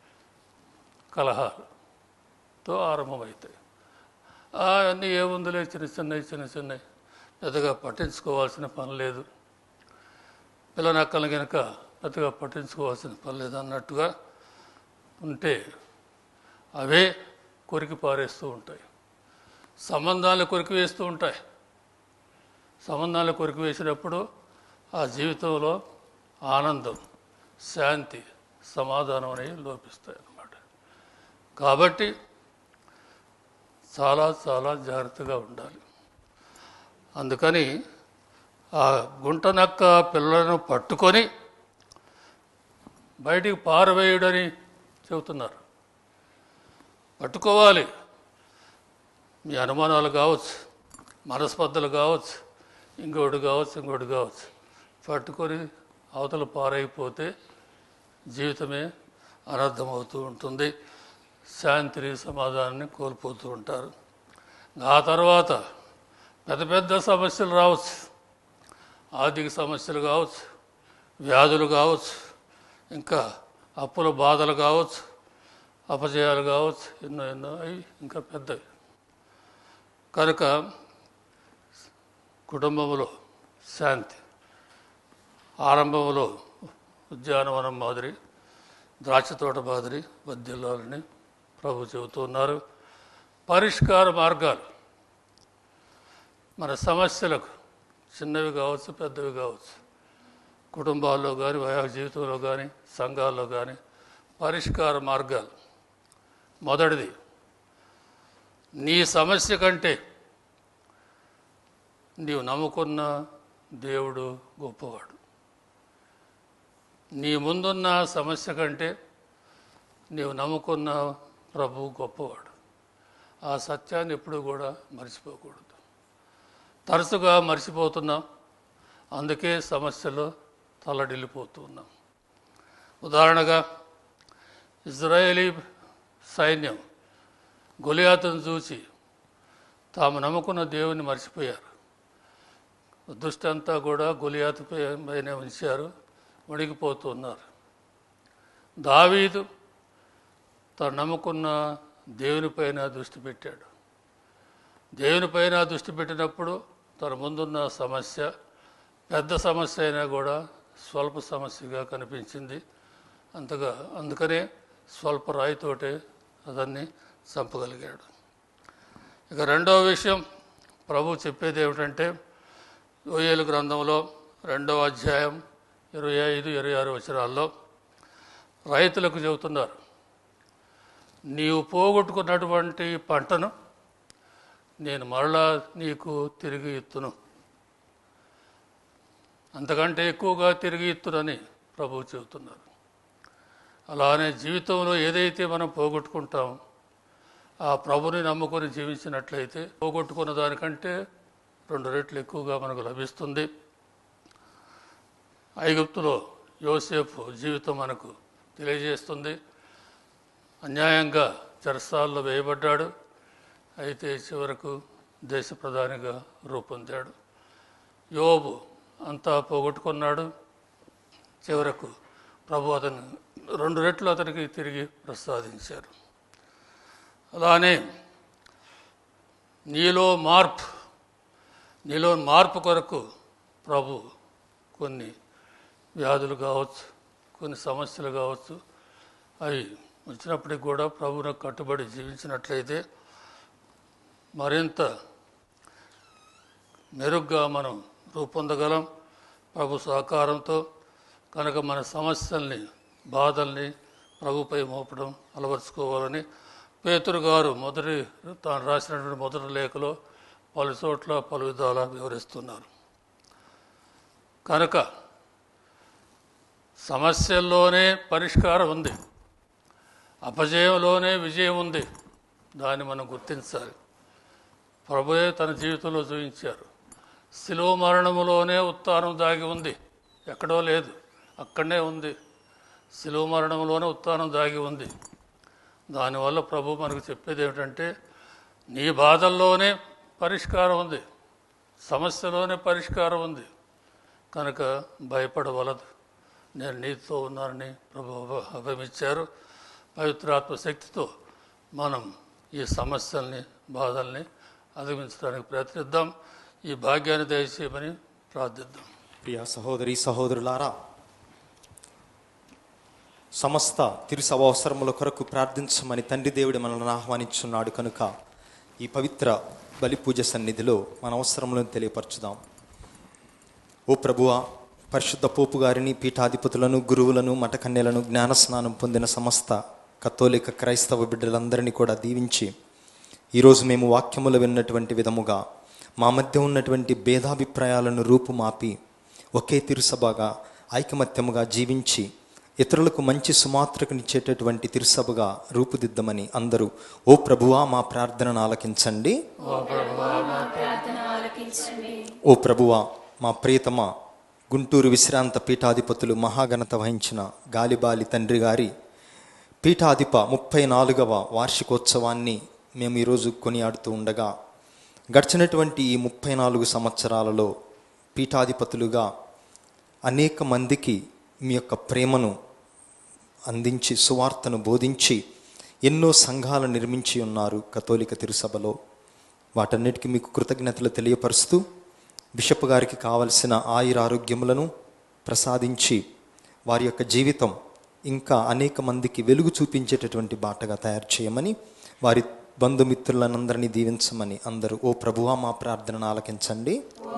కలహాలతో ఆరంభమవుతాయి అవన్నీ ఏముందిలే చిన్న చిన్నవి చిన్న చిన్నవి పెద్దగా పట్టించుకోవాల్సిన పని లేదు పిల్లనక్కలు కనుక పెద్దగా పట్టించుకోవాల్సిన పని లేదు అన్నట్టుగా ఉంటే అవే కొరికి పారేస్తూ ఉంటాయి సంబంధాలు కొరికి వేస్తూ ఉంటాయి సంబంధాలు కొరికి వేసినప్పుడు ఆ జీవితంలో ఆనందం శాంతి సమాధానం అనేవి లోపిస్తాయి అన్నమాట కాబట్టి చాలా చాలా జాగ్రత్తగా ఉండాలి అందుకని ఆ గుంట నక్క పిల్లలను పట్టుకొని బయటికి పారవేయుడని చెబుతున్నారు పట్టుకోవాలి మీ అనుమానాలు కావచ్చు మనస్పర్ధలు కావచ్చు ఇంకోటి కావచ్చు ఇంకోటి కావచ్చు పట్టుకొని అవతల పారైపోతే జీవితమే అనర్థమవుతూ ఉంటుంది శాంతిని సమాధానాన్ని కోల్పోతూ ఉంటారు ఆ తర్వాత పెద్ద పెద్ద సమస్యలు రావచ్చు ఆర్థిక సమస్యలు కావచ్చు వ్యాధులు కావచ్చు ఇంకా అప్పుల బాధలు కావచ్చు అపజయాలు కావచ్చు ఎన్నో ఎన్నో అవి ఇంకా పెద్దవి కనుక కుటుంబంలో శాంతి ఆరంభంలో ఉద్యానవనం మాదిరి ద్రాక్ష తోట మాదిరి వద్యల్లాలని ప్రభు చెబుతున్నారు పరిష్కార మార్గాలు మన సమస్యలకు చిన్నవి కావచ్చు పెద్దవి కావచ్చు కుటుంబాల్లో కానీ వైవాహిక జీవితంలో కానీ సంఘాల్లో కానీ పరిష్కార మార్గాలు మొదటిది నీ సమస్య కంటే నీవు నమ్ముకున్న దేవుడు గొప్పవాడు నీ ముందున్న సమస్య కంటే నీవు నమ్ముకున్న ప్రభు గొప్పవాడు ఆ సత్యాన్ని ఎప్పుడూ కూడా మర్చిపోకూడదు తరచుగా మర్చిపోతున్నాం అందుకే సమస్యలో తల్లడిల్లిపోతున్నాం ఉదాహరణగా ఇజ్రాయేలీ సైన్యం గొలియాతును చూసి తాము నమ్ముకున్న దేవుని మర్చిపోయారు దృష్టి అంతా కూడా గొలియాతు పైన ఉంచారు వణికిపోతున్నారు దావీదు తను నమ్ముకున్న దేవునిపైన దృష్టి పెట్టాడు దేవునిపైన దృష్టి పెట్టినప్పుడు తన ముందున్న సమస్య పెద్ద సమస్య అయినా కూడా స్వల్ప సమస్యగా కనిపించింది అంతగా అందుకనే స్వల్ప రాయితోటే అతన్ని చంపగలిగాడు ఇక రెండవ విషయం ప్రభు చెప్పేది ఏమిటంటే యోయేలు గ్రంథంలో రెండవ అధ్యాయం ఇరవై ఐదు ఇరవై ఆరు వచనాల్లో రైతులకు చెబుతున్నారు నీవు పోగొట్టుకున్నటువంటి పంటను నేను మరలా నీకు తిరిగి ఇత్తును అంతకంటే ఎక్కువగా తిరిగి ఇత్తునని ప్రభువు చెబుతున్నారు అలానే జీవితంలో ఏదైతే మనం పోగొట్టుకుంటాం ఆ ప్రభుని నమ్ముకొని జీవించినట్లయితే పోగొట్టుకున్న దానికంటే రెండు రెట్లు ఎక్కువగా మనకు లభిస్తుంది ఐగుప్తులో యోసేపు జీవితం మనకు తెలియజేస్తుంది అన్యాయంగా చెరసాల్లో వేయబడ్డాడు అయితే చివరకు దేశ ప్రధానిగా రూపొందాడు యోబు అంతా పోగొట్టుకున్నాడు చివరకు ప్రభు అతను రెండు రెట్లు అతనికి తిరిగి ప్రసాదించారు అలానే నీలో మార్పు నీలో మార్పు కొరకు ప్రభు కొన్ని వ్యాధులు కావచ్చు కొన్ని సమస్యలు కావచ్చు అవి వచ్చినప్పటికి కూడా ప్రభువుకు కట్టుబడి జీవించినట్లయితే మరింత మెరుగ్గా మనం రూపొందగలం ప్రభు సహకారంతో కనుక మన సమస్యల్ని బాధల్ని ప్రభుపై మోపడం అలవర్చుకోవాలని పేతురు గారు మొదటి తాను రాసినటువంటి మొదటి లేఖలో పలు చోట్ల పలు విధాల వివరిస్తున్నారు కనుక సమస్యల్లోనే పరిష్కారం ఉంది అపజయంలోనే విజయం ఉంది దాన్ని మనం గుర్తించాలి ప్రభుయే తన జీవితంలో చూపించారు శిలువ మరణములోనే ఉత్తానం దాగి ఉంది ఎక్కడో లేదు అక్కడనే ఉంది శిలువ మరణంలోనే ఉత్తానం దాగి ఉంది దానివల్ల ప్రభు మనకు చెప్పేది ఏమిటంటే నీ బాధల్లోనే పరిష్కారం ఉంది సమస్యలోనే పరిష్కారం ఉంది కనుక భయపడవలదు నేను నీతో ఉన్నానని ప్రభు అభ- అభయమిచ్చారు పవిత్రాత్మ శక్తితో మనం ఈ సమస్యల్ని బాధల్ని అధిగమించడానికి ప్రయత్నిద్దాం ఈ భాగ్యాన్ని దయచేయమని ప్రార్థిద్దాం ప్రియ సహోదరి సహోదరులారా సమస్త తిరుసవ అవసరముల కొరకు ప్రార్థించమని తండ్రి దేవుడు మనల్ని ఆహ్వానించున్నాడు కనుక ఈ పవిత్ర బలి పూజ సన్నిధిలో మన అవసరములను తెలియపరచుదాం ఓ ప్రభువా పరిశుద్ధ పోపు గారిని పీఠాధిపతులను గురువులను మఠకన్యలను జ్ఞానస్నానం పొందిన సమస్త కథోలిక క్రైస్తవ బిడ్డలందరినీ కూడా దీవించి ఈరోజు మేము వాక్యములు విన్నటువంటి విధముగా మా మధ్య ఉన్నటువంటి భేదాభిప్రాయాలను రూపుమాపి ఒకే తిరుసభగా ఐకమత్యముగా జీవించి ఇతరులకు మంచి సుమాత్రకనిచ్చేటటువంటి తిరుసభగా రూపుదిద్దమని అందరూ ఓ ప్రభువా మా ప్రార్థనను ఆలకించండి ఓ ప్రభువా మా ప్రియతమ గుంటూరు విశ్రాంత పీఠాధిపతులు మహాఘనత వహించిన గాలిబాలి తండ్రి గారి పీఠాధిప ముప్పై నాలుగవ వార్షికోత్సవాన్ని మేము ఈరోజు కొనియాడుతూ ఉండగా గడిచినటువంటి ఈ ముప్పై నాలుగు సంవత్సరాలలో పీఠాధిపతులుగా అనేక మందికి మీ యొక్క ప్రేమను అందించి సువార్తను బోధించి ఎన్నో సంఘాలు నిర్మించి ఉన్నారు కథోలిక తిరుసభలో వాటన్నిటికీ మీకు కృతజ్ఞతలు తెలియపరుస్తూ బిషప్ గారికి కావలసిన ఆయురారోగ్యములను ప్రసాదించి వారి యొక్క జీవితం ఇంకా అనేక మందికి వెలుగు చూపించేటటువంటి బాటగా తయారు చేయమని వారి బంధుమిత్రులనందరినీ దీవించమని అందరూ ఓ ప్రభువా మా ప్రార్థనను ఆలకించండి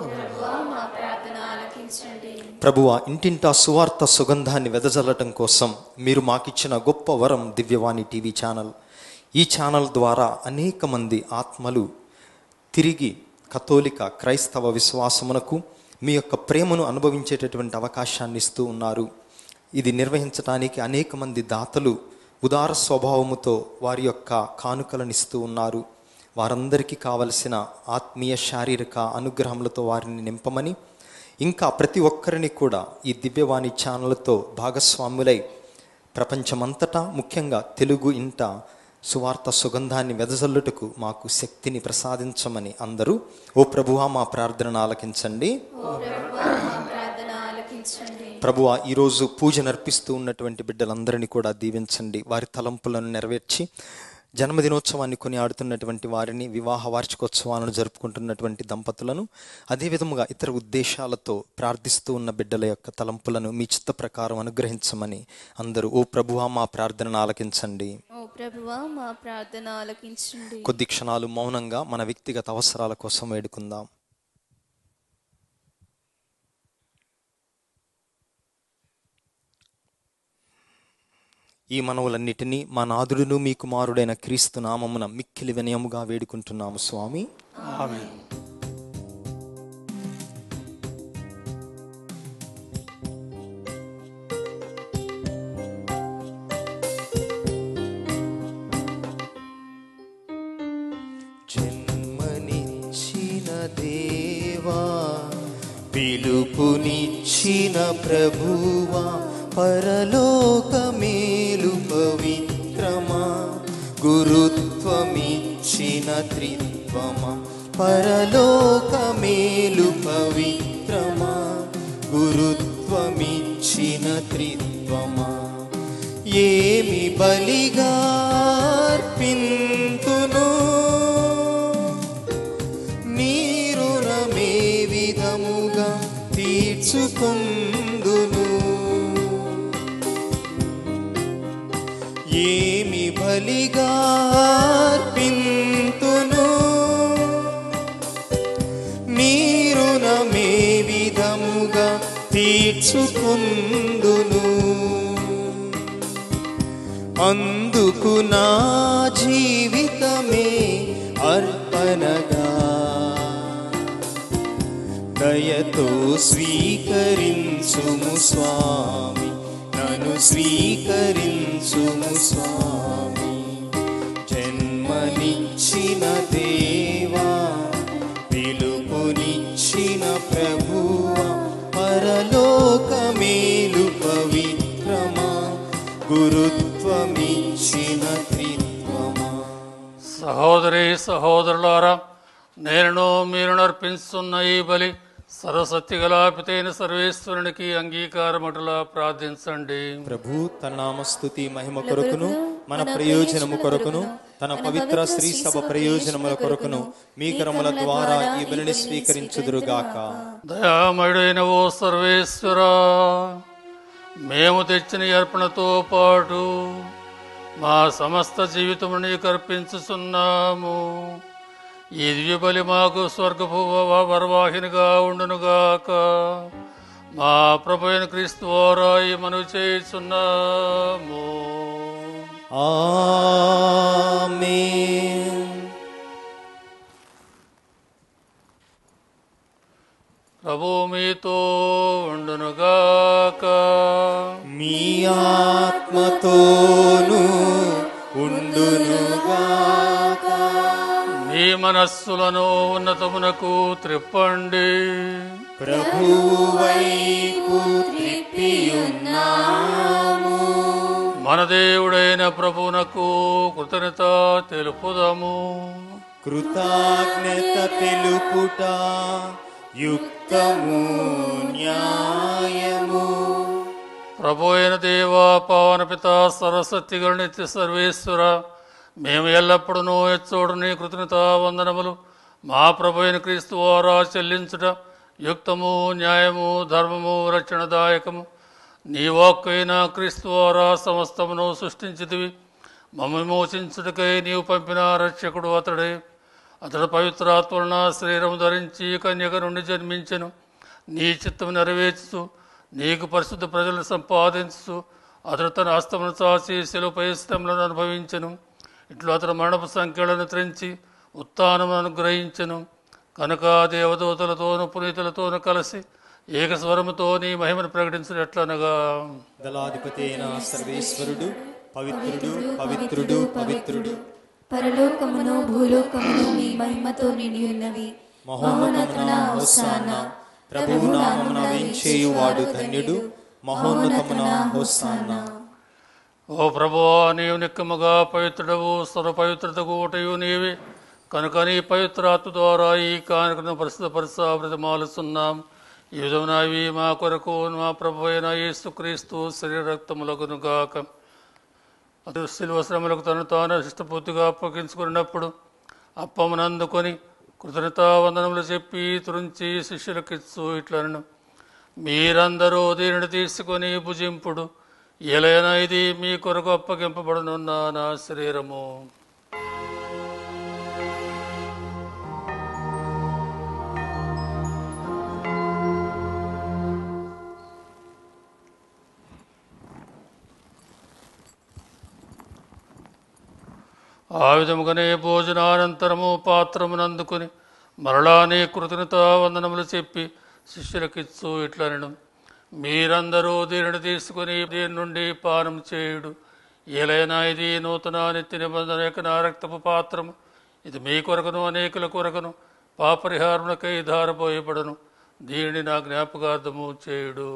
ప్రభువ ఇంటింటా సువార్త సుగంధాన్ని వెదజల్లటం కోసం మీరు మాకిచ్చిన గొప్ప వరం దివ్యవాణి టీవీ ఛానల్ ఈ ఛానల్ ద్వారా అనేక మంది ఆత్మలు తిరిగి కథోలిక క్రైస్తవ విశ్వాసమునకు మీ యొక్క ప్రేమను అనుభవించేటటువంటి అవకాశాన్ని ఇస్తూ ఉన్నారు ఇది నిర్వహించడానికి అనేక మంది దాతలు ఉదార స్వభావముతో వారి యొక్క కానుకలను ఇస్తూ ఉన్నారు వారందరికీ కావలసిన ఆత్మీయ శారీరక అనుగ్రహములతో వారిని నింపమని ఇంకా ప్రతి ఒక్కరిని కూడా ఈ దివ్యవాణి ఛానల్తో భాగస్వాములై ప్రపంచమంతటా ముఖ్యంగా తెలుగు ఇంట సువార్త సుగంధాన్ని వెదజల్లుటకు మాకు శక్తిని ప్రసాదించమని అందరూ ఓ ప్రభువా మా ప్రార్థనను ఆలకించండి ప్రభువా ఈరోజు పూజ నర్పిస్తూ ఉన్నటువంటి బిడ్డలందరినీ కూడా దీవించండి వారి తలంపులను నెరవేర్చి జన్మదినోత్సవాన్ని కొని ఆడుతున్నటువంటి వారిని వివాహ వార్షికోత్సవాలను జరుపుకుంటున్నటువంటి దంపతులను అదేవిధముగా ఇతర ఉద్దేశాలతో ప్రార్థిస్తూ ఉన్న బిడ్డల యొక్క తలంపులను మీ చిత్త ప్రకారం అనుగ్రహించమని అందరూ ఓ ప్రభువా మా ప్రార్థనను ఆలకించండి ఓ ప్రభువా మా ప్రార్థన ఆలకించండి కొద్ది క్షణాలు మౌనంగా మన వ్యక్తిగత అవసరాల కోసం వేడుకుందాం ఈ మనవులన్నిటినీ మా నాదుడును మీ కుమారుడైన క్రీస్తు నామమున మిక్కిలి వినయముగా వేడుకుంటున్నాము స్వామి జన్మనిచ్చిన దేవా పిలుపునిచ్చిన ప్రభువా పరలోక మేలు పవిత్రమా గురుత్వమిచ్చిన త్రిత్వమా పరలోక మేలు పవిత్రమా గురుత్వమిచ్చిన త్రిత్వమా తీర్చుకుందును ఏమి బలిగా అర్పింతును మీరు నమే విధముగా తీర్చుకుందును అందుకు నా జీవితమే అర్పణగా దయతో స్వీకరించుము స్వామి నన్ను స్వీకరించుము స్వామి జన్మనిచ్చిన దేవా పిలుపునిచ్చిన ప్రభువా పరలోకమేలు పవిత్రమా గురుత్వమిచ్చిన త్రిత్వమా సహోదరి సహోదరులారా నేను మీరు నర్పించున్న ఈ బలి సరస్వతి గలాపితైన సర్వేశ్వరునికి అంగీకారమటులా ప్రార్థించండి ప్రభు తన నామస్తుతి మహిమ కొరకును మన ప్రయోజనము కొరకును తన పవిత్ర శ్రీ సభ ప్రయోజనముల కొరకును మీ కరముల ద్వారా ఈ బలిని స్వీకరించుదురుగాక దయామయుడైన ఓ సర్వేశ్వరా మేము తెచ్చిన ఈ అర్పణతో పాటు మా సమస్త జీవితము నీకు అర్పించుచున్నాము ఈ దివ్యబలి మాకు స్వర్గపు వ- వరవాహినిగా ఉండునుగాక మా ప్రభు అయిన క్రీస్తు ద్వారా ఈ మనవి చేయుచున్నాము ఆమేన్ ప్రభు మీతో ఉండునుగాక మీ ఆత్మతోను ఉండునుగాక మీ మనస్సులను ఉన్నతమునకు త్రిప్పండి ప్రభువైపు త్రిప్పియున్నాము మన దేవుడైన ప్రభువునకు కృతజ్ఞత తెలుపుదము కృతజ్ఞత తెలుపుట యుక్తము న్యాయము ప్రభు అయిన దేవా పవన పిత సరస్వతి గణిత సర్వేశ్వర మేము ఎల్లప్పుడూ ఎచ్చోడు నీ కృతజ్ఞత వందనములు మా ప్రభు అయిన క్రీస్తు వారా చెల్లించుట యుక్తము న్యాయము ధర్మము రక్షణదాయకము నీ వాక్కైన క్రీస్తు వారా సమస్తమును సృష్టించితివి మమ్మ విమోచించుటకై నీవు పంపిన రక్షకుడు అతడే అతడు పవిత్రాత్మన శరీరము ధరించి కన్యక నుండి జన్మించెను నీ చిత్తము నెరవేర్చు నీకు పరిశుద్ధ ప్రజలను సంపాదించు అతడు తన హస్తమును చాచి శిలుపై శ్రమలను అనుభవించెను ఇట్లు అతడు మరణపు సంఖ్యలను త్రెంచి ఉత్థానమును అనుగ్రహించెను కనుక దేవదూతలతోనూ పునీతులతోనూ కలిసి ఏకస్వరముతో నీ మహిమను ప్రకటించినట్లనగా దళాధిపతి అయిన సర్వేశ్వరుడు పవిత్రుడు పవిత్రుడు పవిత్రుడు పరలోకమును భూలోకమును మీ మహిమతో నిండి ఉన్నవి మహోన్నతమున హోసాన ప్రభువు నామమున వేంచేయువాడు ధన్యుడు మహోన్నతమున హోసాన ఓ ప్రభువా నీవు నిక్కముగా పవిత్రుడవు సర్వ పవిత్రతకు ఊటయు నీవే కనుక నీ పవిత్రాత్మ ద్వారా ఈ కానుకను పరిశుద్ధపరిశ మాలుస్తున్నాం ఈ విధమున అవి మా కొరకు మా ప్రభు అయిన యేసుక్రీస్తు శరీర రక్తములకును గాక అతడు శిల్వ శ్రమలకు తను తాను ఇష్టపూర్తిగా అప్పగించుకున్నప్పుడు అప్పమునందుకొని కృతజ్ఞతా వందనములు చెప్పి తురించి శిష్యులకిచ్చు ఇట్లను మీరందరూ దీనిని తీసుకొని భుజింపుడు ఎలైనా ఇది మీ కొరకు అప్పగింపబడనున్న నా శరీరము ఆ విధముగానే భోజనానంతరము పాత్రమునందుకొని మరలా నీ కృతజ్ఞత వందనములు చెప్పి శిష్యులకిచ్చు ఇట్లనను మీరందరూ దీనిని తీసుకుని దీని నుండి పానం చేయుడు ఏలైనా ఇది నూతన నిత్య నిబంధన యొక్క నా రక్తపు పాత్రము ఇది మీ కొరకును అనేకుల కొరకును పాపరిహారములకై ధారపోయబడను దీనిని నా జ్ఞాపకార్థము చేయుడు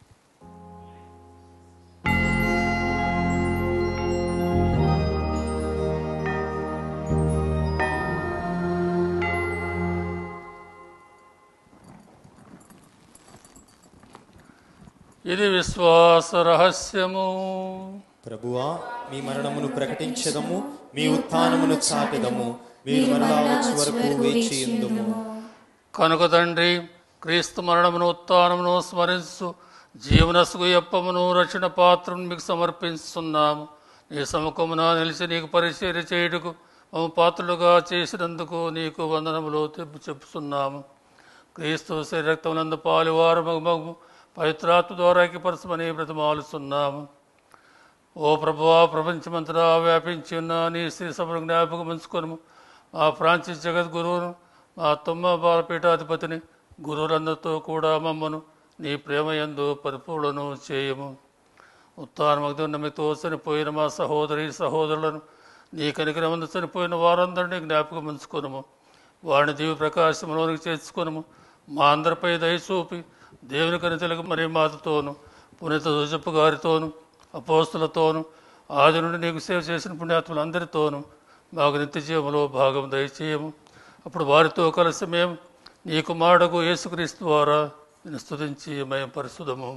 ఇది విశ్వాస రహస్యము ప్రభువా మీ మరణమును ప్రకటించదము మీ ఉత్థానమును చాటెదము మీరు మరలా వచ్చి వరకు వేచి ఉందుము కనుక తండ్రి క్రీస్తు మరణమును ఉత్థానమును స్మరించు జీవనసుగు ఎప్పమును రక్షణ పాత్రను మీకు సమర్పిస్తున్నాము నీ సముఖమున నిలిచి నీకు పరిచర్య చేయుటకు మమ్మ పాత్రలుగా చేసినందుకు నీకు వందనములు తెప్పు చెప్పుతున్నాము క్రీస్తు శరీరక్తమునందు పాలువారు మగు మగు పవిత్రాత్మ ద్వారా ఏకపరచమని బ్రతమాలుస్తున్నాము ఓ ప్రభువా ప్రపంచమంతటా వ్యాపించి ఉన్న నీ శ్రీ సభను జ్ఞాపకం ఉంచుకొను మా ఫ్రాన్సిస్ జగద్గురువును మా తుమ్మ బాలపీఠాధిపతిని గురువులందరితో కూడా మమ్మను నీ ప్రేమ యందు పరిపూర్ణను చేయము ఉత్తానమగ్ధమితో చనిపోయిన మా సహోదరి సహోదరులను నీ కనికరమందు చనిపోయిన వారందరినీ జ్ఞాపకం ఉంచుకొనుము వారిని దీవి ప్రకాశంలోనికి చేర్చుకొనుము మా అందరిపై దయచూపి దేవుని కనితలకు మరి మాతతోను పునీత జోజప్ప గారితోను అపోస్తులతోను ఆది నుండి నీకు సేవ చేసిన పుణ్యాత్ములందరితోనూ మాకు నిత్య జీవములో భాగం దయచేయము అప్పుడు వారితో కలిసి మేము నీ కుమారుడకు యేసుక్రీస్తు ద్వారా నేను స్తుతించి మేము పరిశుధము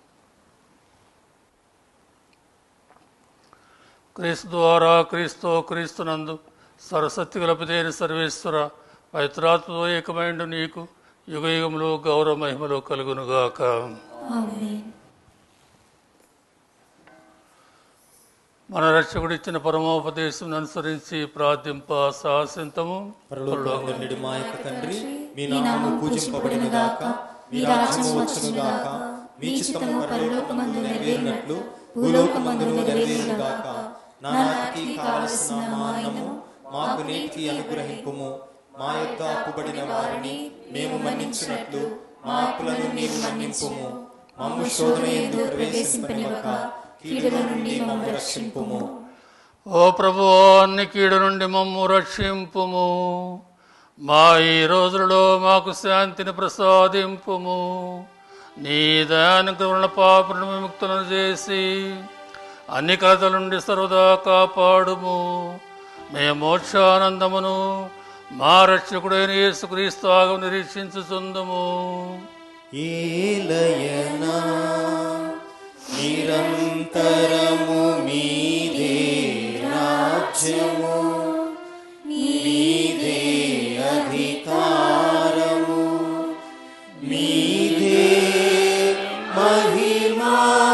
క్రీస్తు ద్వారా క్రీస్తు క్రీస్తునందు సరస్వతి గలపదేని సర్వేశ్వర పవిత్రాత్మతో ఏకమైండు నీకు యుగ యుగములు గౌరవ మహిమలు కలుగునుగాక ఆమేన్ మన రక్షకుడు ఇచ్చిన పరమోపదేశం అనుసరించి ప్రార్థింప సాహసింతము పరలోకమందుడి మా యొక్క తండ్రి మీ నామము పూజింపబడిన గాక మీ రాజ్యము వచ్చును గాక మీ చిత్తము పరలోకమందు నెరవేరినట్లు భూలోకమందును నెరవేరును గాక నానాటికి కావలసిన మా అన్నము మాకు నేటికి అనుగ్రహింపుము మా యొక్క అప్పుబడిన వారిని మేము మన్నించినట్లు మా అప్పులను నీవు మన్నింపుము మమ్ము శోధన ఎందు ప్రవేశింపనివ్వక కీడుల నుండి మమ్ము రక్షింపుము ఓ ప్రభు అన్ని కీడు నుండి మమ్ము రక్షింపుము మా ఈ రోజులలో మాకు శాంతిని ప్రసాదింపుము నీ దయానుగ్రహణ పాపను విముక్తులను చేసి అన్ని కథల నుండి సర్వదా కాపాడుము మే మోక్షానందమును మా రక్షకుడైన యేసుక్రీస్తు ఆగం నిరీక్షించుచుందుము ఏలయనా నిరంతరము మీదే రాజ్యము మీదే అధికారము మీదే మహిమా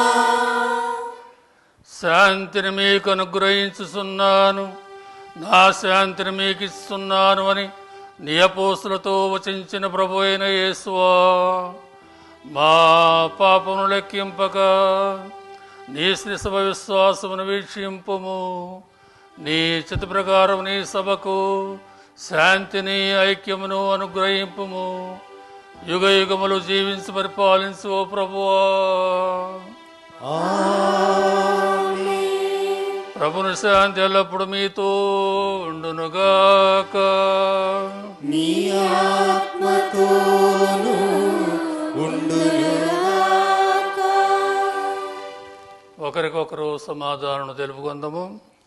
శాంతిని మీకు అనుగ్రహించుచున్నాను నా శాంతిని మీకు ఇస్తున్నాను అని నీ అపోస్తులతో వచించిన ప్రభు అయిన యేసువా మా పాపమును లెక్కింపక నీ శ్రీ సభ విశ్వాసమును వీక్షింపుము నీ చిత్త ప్రకారం నీ సభకు శాంతిని ఐక్యమును అనుగ్రహింపుము యుగ యుగములు జీవించి పరిపాలించు ఓ ప్రభువా ప్రభుని శాంతి ఎల్లప్పుడు మీతో ఉండునుగాక నీ ఆత్మతోను ఉండునుగాక ఒకరికొకరు సమాధానం తెలుపుకుందాము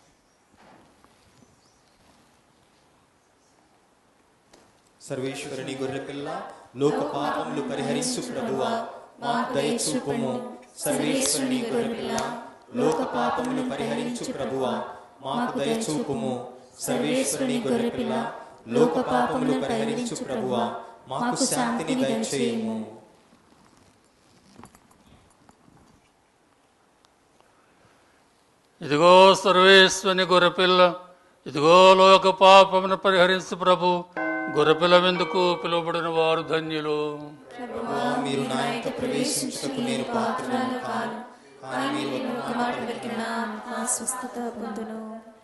సర్వేశ్వరుని గొర్రెపిల్ల లోక పాపములు పరిహరించు ప్రభువా మాకు దయచూపుము సర్వేశ్వరుని గొర్రెపిల్ల లోక పాపములు పరిహరించు ప్రభువా మాకు దయచూపుము సర్వేశ్వరుని గొర్రెపిల్ల లోక పాపములు పరిహరించు ప్రభువా మాకు శాంతిని దయచేయము ఇదిగో సర్వేశ్వని గొర్రెపిల్ల ఇదిగో లోక పాపమును పరిహరించు ప్రభు గొర్రెపిల్ల విందుకు పిలువబడిన వారు ధన్యులు ప్రభువా, మీరు నా ఇంట ప్రవేశించుటకు నేను పాత్రను కాను కానీ మీరు ఒక మాట పలికిన నా స్వస్థత పొందును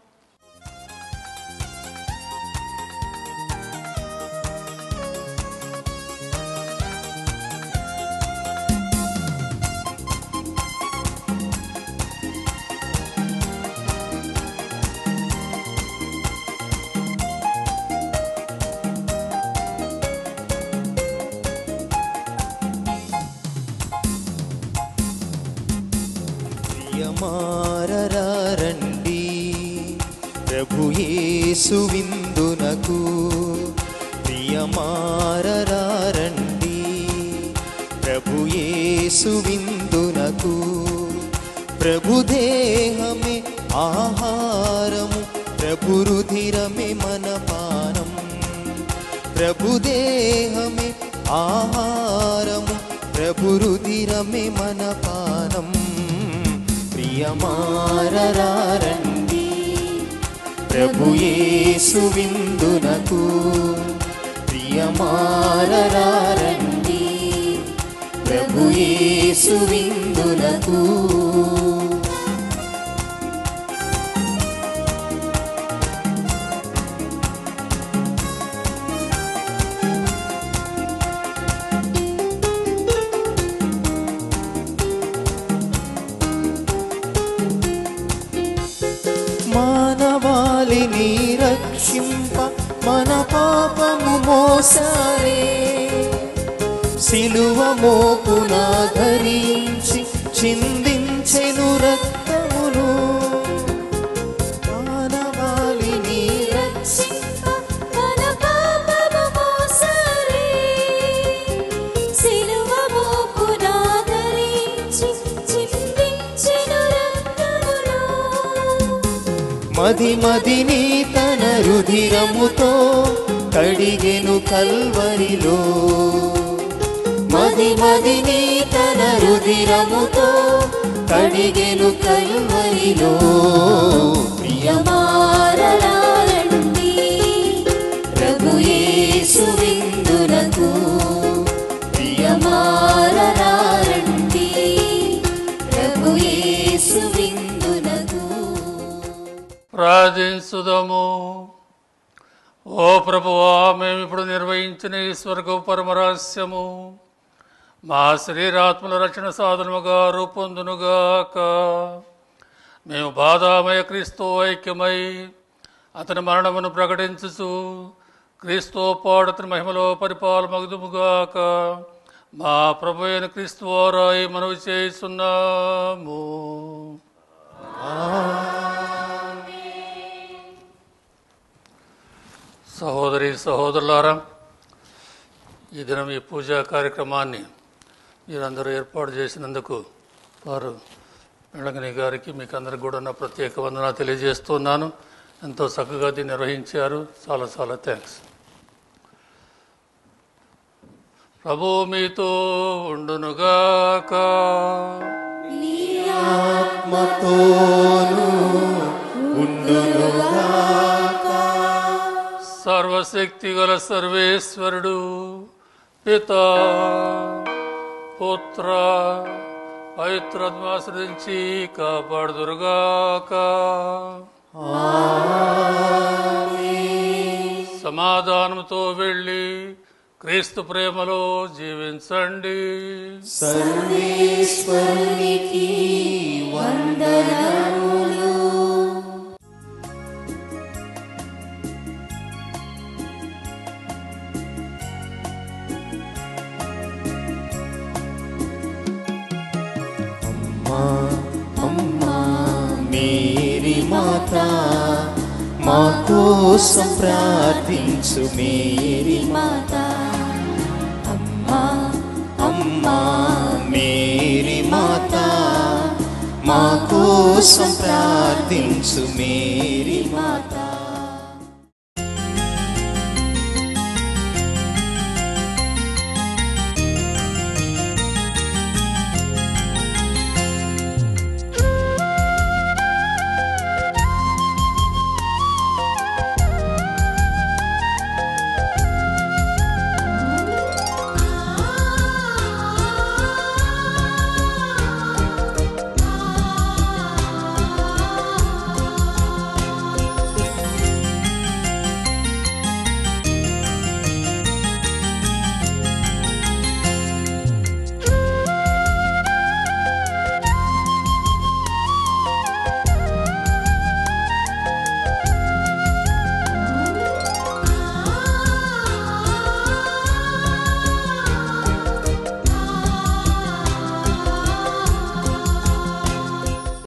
ప్రియమారరండి ప్రభు యేసు విందునకు ప్రియమారరండి ప్రభు యేసు విందునకు ప్రభు దేహమే ఆహారము ప్రభు రుధిరమే మన పానం ప్రభు దేహమే ఆహారము ప్రభు రుధిరమే మన పానం ప్రియమారరారండి ప్రభు యేసు విందునకు ప్రియమారరారండి ప్రభు యేసు విందునకు మానవాళిని రక్షింప మన పాపము మోసారే సిలువ మోపున ధరించి చిందించెను రక్తమును మానవాళిని రక్షింప మన పాపము మోసారే సిలువ మోపున ధరించి చిందించెను రక్తమును మది మదిని తన రుధిరముతో కడిగెను కల్వరిలో మది మదిని తన రుధిరముతో కడిగెను కల్వరిలో ప్రియమారలారండి ప్రభు యేసు విందునకు ప్రియమారలారండి ప్రభు యేసు విందునకు ప్రార్థించుదము ఓ ప్రభువా మేము ఇప్పుడు నిర్వహించిన ఈ స్వర్గ పరమరహస్యము మా శరీరాత్మల రక్షణ సాధనముగా రూపొందునుగాక మేము బాధామయ క్రీస్తు ఐక్యమై అతని మరణమును ప్రకటించుచు క్రీస్తు పాడు అతని మహిమలో పరిపాలమగుదుముగాక మా ప్రభు అయిన క్రీస్తు వారా ఈ మనవి చేస్తున్నాము సహోదరి సహోదరులారా ఈ దినం ఈ పూజా కార్యక్రమాన్ని మీరందరూ ఏర్పాటు చేసినందుకు వారు మెళగని గారికి మీకు అందరికి కూడా నా ప్రత్యేక వందన తెలియజేస్తున్నాను ఎంతో చక్కగా దీన్ని నిర్వహించారు చాలా చాలా థ్యాంక్స్ ప్రభు మీతో ఉండునుగాక ఆత్మతోను ఉండునుగా సర్వశక్తి గల సర్వేశ్వరుడు పిత పుత్ర పవిత్రత్మాశ్రదించి కాపాడుదురుగాక సమాధానంతో వెళ్ళి క్రీస్తు ప్రేమలో జీవించండి సర్వేశ్వరునికి వందనములు అమ్మా అమ్మా మేరీ మాత మా కోసం ప్రార్థించు మేరీ మాత అమ్మా అమ్మా మేరీ మాత మా కోసం ప్రార్థించు మేరీ మాత